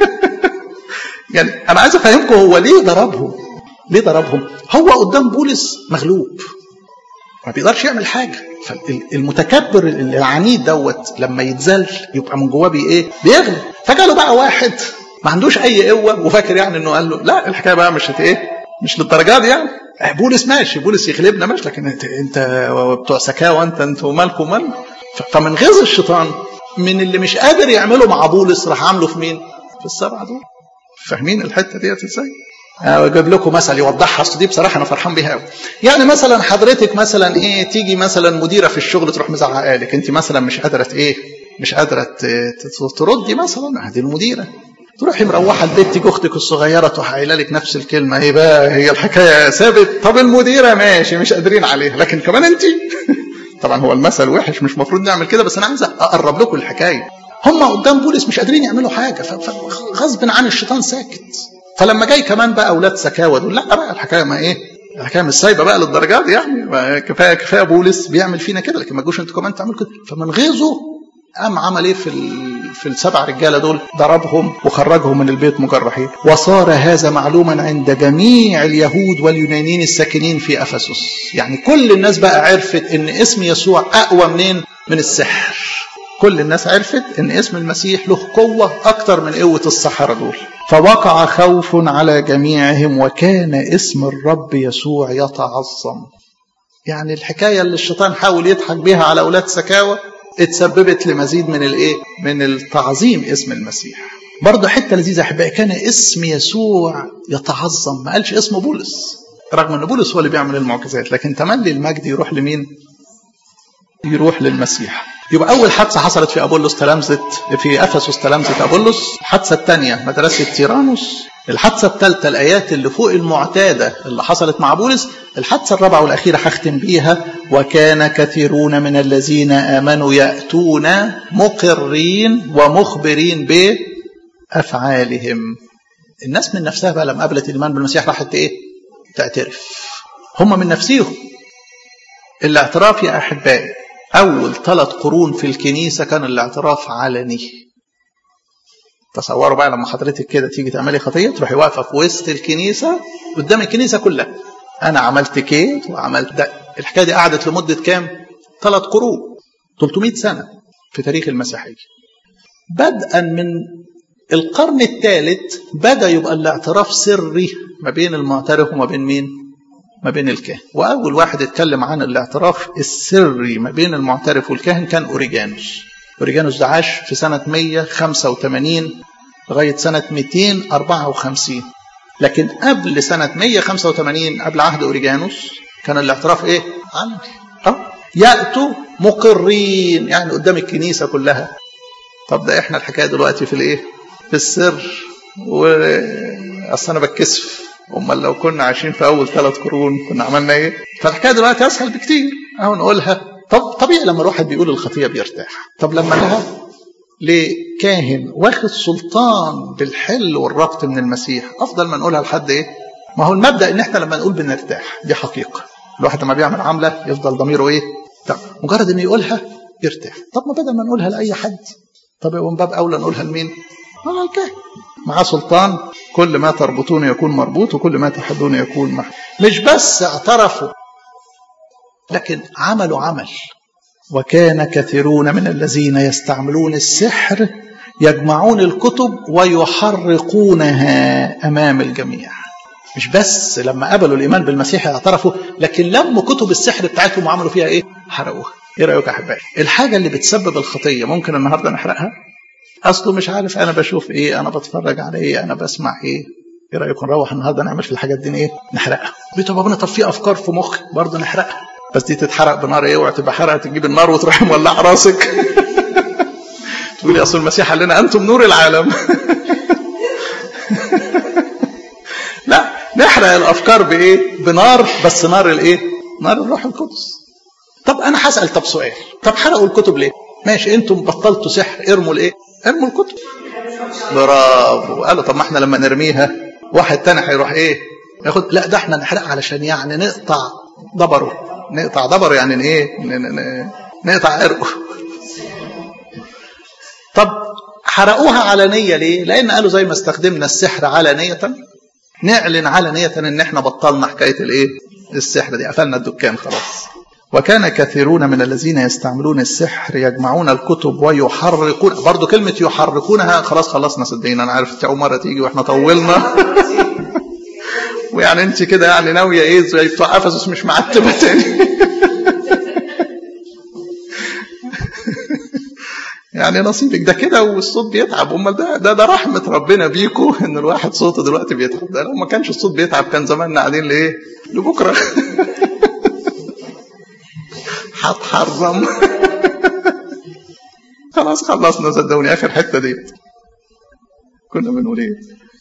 يعني انا عايز افهمكم هو ليه ضربهم ليه ضربهم هو قدام بولس مغلوب ما بيقدرش يعمل حاجه فالمتكبر العنيد دوت لما يتذل يبقى من جواه بي ايه بيغلب فجاله بقى واحد ما عندوش اي قوه وفاكر يعني انه قال له لا الحكايه بقى مش هت ايه مش للدرجه دي يعني بولس ماشي بولس يغلبنا ماشي لكن انت انت بتوع سكاوى انت انتوا مالكم مال فمن غيظ الشيطان من اللي مش قادر يعمله مع بولس راح عامله في مين؟ في السبعه دول فاهمين الحته ديت ازاي؟ اجيب لكم مثل يوضحها اصل دي بصراحه انا فرحان بيها قوي يعني مثلا حضرتك مثلا ايه تيجي مثلا مديره في الشغل تروح مزعقه لك انت مثلا مش قادره ايه مش قادره تردي مثلا هذه المديره تروحي مروحه البيت تيجي اختك الصغيره تروح قايله لك نفس الكلمه ايه بقى هي الحكايه ثابت طب المديره ماشي مش قادرين عليها لكن كمان انت طبعا هو المثل وحش مش المفروض نعمل كده بس انا عايز اقرب لكم الحكايه هم قدام بولس مش قادرين يعملوا حاجه فغصب عن الشيطان ساكت فلما جاي كمان بقى اولاد سكاوى دول لا بقى الحكايه ما ايه الحكايه مش سايبه بقى للدرجات دي يعني كفايه كفايه بولس بيعمل فينا كده لكن ما تجوش انتوا كمان تعملوا كده فمن غيظه قام عمل ايه في في السبع رجاله دول ضربهم وخرجهم من البيت مجرحين وصار هذا معلوما عند جميع اليهود واليونانيين الساكنين في افسس يعني كل الناس بقى عرفت ان اسم يسوع اقوى منين من السحر كل الناس عرفت ان اسم المسيح له قوة اكتر من قوة السحرة دول فوقع خوف على جميعهم وكان اسم الرب يسوع يتعظم يعني الحكاية اللي الشيطان حاول يضحك بيها على اولاد سكاوى اتسببت لمزيد من الايه من التعظيم اسم المسيح برضه حتة لذيذة احبائي كان اسم يسوع يتعظم ما قالش اسم بولس رغم ان بولس هو اللي بيعمل المعجزات لكن تملي المجد يروح لمين يروح للمسيح يبقى أول حادثة حصلت في أبولس تلامذة في أفسس تلامذة أبولس الحادثة الثانية مدرسة تيرانوس الحادثة الثالثة الآيات اللي فوق المعتادة اللي حصلت مع بولس الحادثة الرابعة والأخيرة هختم بيها وكان كثيرون من الذين آمنوا يأتون مقرين ومخبرين بأفعالهم الناس من نفسها بقى لما قابلت الإيمان بالمسيح راحت إيه؟ تعترف هم من نفسهم الاعتراف يا أحبائي أول ثلاث قرون في الكنيسة كان الاعتراف علني تصوروا بقى لما حضرتك كده تيجي تعملي خطية تروحي واقفة في وسط الكنيسة قدام الكنيسة كلها أنا عملت كيت وعملت ده الحكاية دي قعدت لمدة كام؟ ثلاث قرون 300 سنة في تاريخ المسيحية بدءا من القرن الثالث بدأ يبقى الاعتراف سري ما بين المعترف وما بين مين؟ ما بين الكاهن وأول واحد اتكلم عن الاعتراف السري ما بين المعترف والكاهن كان أوريجانوس أوريجانوس ده عاش في سنة 185 لغاية سنة 254 لكن قبل سنة 185 قبل عهد أوريجانوس كان الاعتراف إيه؟ علني أه؟ يأتوا مقرين يعني قدام الكنيسة كلها طب ده إحنا الحكاية دلوقتي في الإيه؟ في السر و أصل أنا بتكسف امال لو كنا عايشين في اول ثلاث قرون كنا عملنا ايه؟ فالحكايه دلوقتي اسهل بكتير اهو نقولها طب طبيعي لما الواحد بيقول الخطيه بيرتاح طب لما لها لكاهن واخد سلطان بالحل والربط من المسيح افضل ما نقولها لحد ايه؟ ما هو المبدا ان احنا لما نقول بنرتاح دي حقيقه الواحد لما بيعمل عمله يفضل ضميره ايه؟ طب مجرد انه يقولها يرتاح طب ما بدل ما نقولها لاي حد طب يبقى من باب اولى نقولها لمين؟ على الكاهن معاه سلطان كل ما تربطون يكون مربوط وكل ما تحدون يكون محدود مش بس اعترفوا لكن عملوا عمل وكان كثيرون من الذين يستعملون السحر يجمعون الكتب ويحرقونها امام الجميع مش بس لما قبلوا الايمان بالمسيح اعترفوا لكن لموا كتب السحر بتاعتهم وعملوا فيها ايه حرقوها ايه رايك يا احبائي الحاجه اللي بتسبب الخطيه ممكن النهارده نحرقها اصله مش عارف انا بشوف ايه انا بتفرج على ايه انا بسمع ايه ايه رايكم نروح النهارده نعمل في الحاجات دي ايه نحرقها طب ابونا طب في افكار في مخي برضه نحرقها بس دي تتحرق بنار ايه وتبقى حرقه تجيب النار وتروح مولع راسك تقولي اصل المسيح قال لنا انتم نور العالم لا نحرق الافكار بايه بنار بس نار الايه نار الروح القدس طب انا هسال طب سؤال طب حرقوا الكتب ليه ماشي انتم بطلتوا سحر ارموا الايه ارموا الكتب برافو قالوا طب ما احنا لما نرميها واحد تاني هيروح ايه ياخد لا ده احنا نحرقها علشان يعني نقطع ضبره نقطع ضبره يعني ايه نقطع عرقه طب حرقوها علنية ليه؟ لأن قالوا زي ما استخدمنا السحر علنية نعلن علنية إن إحنا بطلنا حكاية الإيه؟ السحر دي قفلنا الدكان خلاص. وكان كثيرون من الذين يستعملون السحر يجمعون الكتب ويحرقون برضو كلمة يحرقونها خلاص خلصنا صدقينا أنا عارف أول مرة تيجي وإحنا طولنا ويعني أنت كده يعني ناوية إيه زي بتوع أفسس مش معتبة تاني يعني نصيبك ده كده والصوت بيتعب امال ده, ده ده رحمه ربنا بيكو ان الواحد صوته دلوقتي بيتعب ده لو ما كانش الصوت بيتعب كان زماننا قاعدين لايه؟ لبكره هتحرم خلاص خلصنا صدقوني اخر حته ديت كنا بنقول ايه؟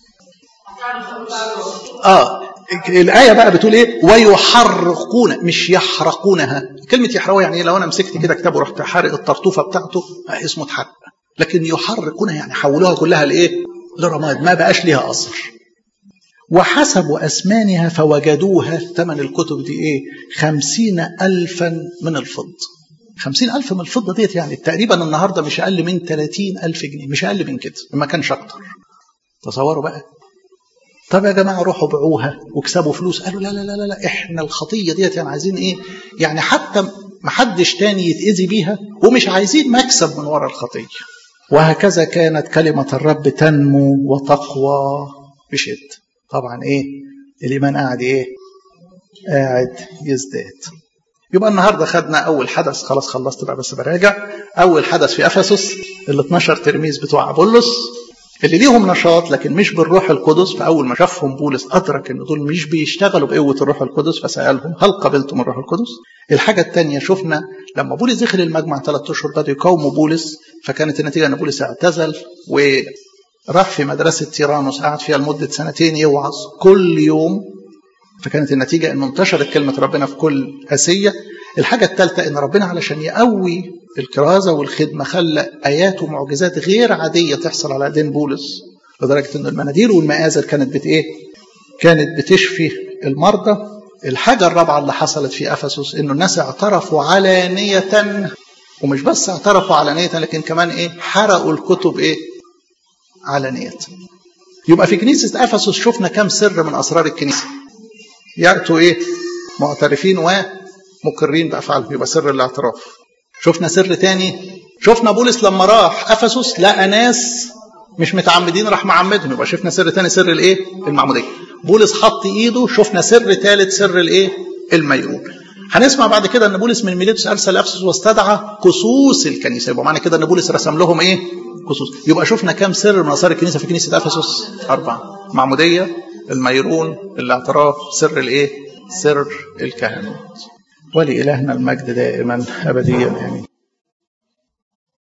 اه الآية بقى بتقول إيه؟ ويحرقون مش يحرقونها، كلمة يحرقوا يعني إيه؟ لو أنا مسكت كده كتاب ورحت حارق الطرطوفة بتاعته اسمه اتحرق. لكن يحرقونها يعني حولوها كلها لإيه؟ لرماد ما بقاش ليها أثر. وحسبوا أثمانها فوجدوها ثمن الكتب دي إيه؟ خمسين ألفا من الفضة. خمسين ألف من الفضة ديت يعني تقريبا النهاردة مش أقل من ثلاثين ألف جنيه مش أقل من كده ما كانش أكتر. تصوروا بقى طب يا جماعه روحوا باعوها واكسبوا فلوس قالوا لا لا لا لا, لا احنا الخطيه ديت يعني عايزين ايه يعني حتى ما حدش تاني يتاذي بيها ومش عايزين مكسب من وراء الخطيه وهكذا كانت كلمه الرب تنمو وتقوى بشده طبعا ايه الايمان قاعد ايه قاعد يزداد يبقى النهارده خدنا اول حدث خلاص خلصت بقى بس براجع اول حدث في افسس ال 12 تلميذ بتوع ابولس اللي ليهم نشاط لكن مش بالروح القدس فاول ما شافهم بولس ادرك ان دول مش بيشتغلوا بقوه الروح القدس فسالهم هل قبلتم الروح القدس؟ الحاجه الثانيه شفنا لما بولس دخل المجمع ثلاث اشهر بدأوا يقاوموا بولس فكانت النتيجه ان بولس اعتزل وراح في مدرسه تيرانوس قعد فيها لمده سنتين يوعظ كل يوم فكانت النتيجه انه انتشرت كلمه ربنا في كل اسيا الحاجه الثالثه ان ربنا علشان يقوي الكرازه والخدمه خلى ايات ومعجزات غير عاديه تحصل على ايدين بولس لدرجه ان المناديل والمآزر كانت بت ايه؟ كانت بتشفي المرضى الحاجه الرابعه اللي حصلت في افسس انه الناس اعترفوا علانيه ومش بس اعترفوا علانيه لكن كمان ايه؟ حرقوا الكتب ايه؟ علانيه. يبقى في كنيسه افسس شفنا كم سر من اسرار الكنيسه. ياتوا ايه؟ معترفين ومقرين بافعالهم يبقى سر الاعتراف. شفنا سر تاني شفنا بولس لما راح افسس لقى ناس مش متعمدين راح معمدهم يبقى شفنا سر تاني سر الايه المعموديه بولس حط ايده شفنا سر ثالث سر الايه الميؤون هنسمع بعد كده ان بولس من ميليتوس ارسل افسس واستدعى قصوص الكنيسه يبقى معنى كده ان بولس رسم لهم ايه قصوص يبقى شفنا كام سر من اسرار الكنيسه في كنيسه افسس اربعه معموديه الميرون الاعتراف سر الايه سر الكهنوت ولإلهنا المجد دائما أبديا آمين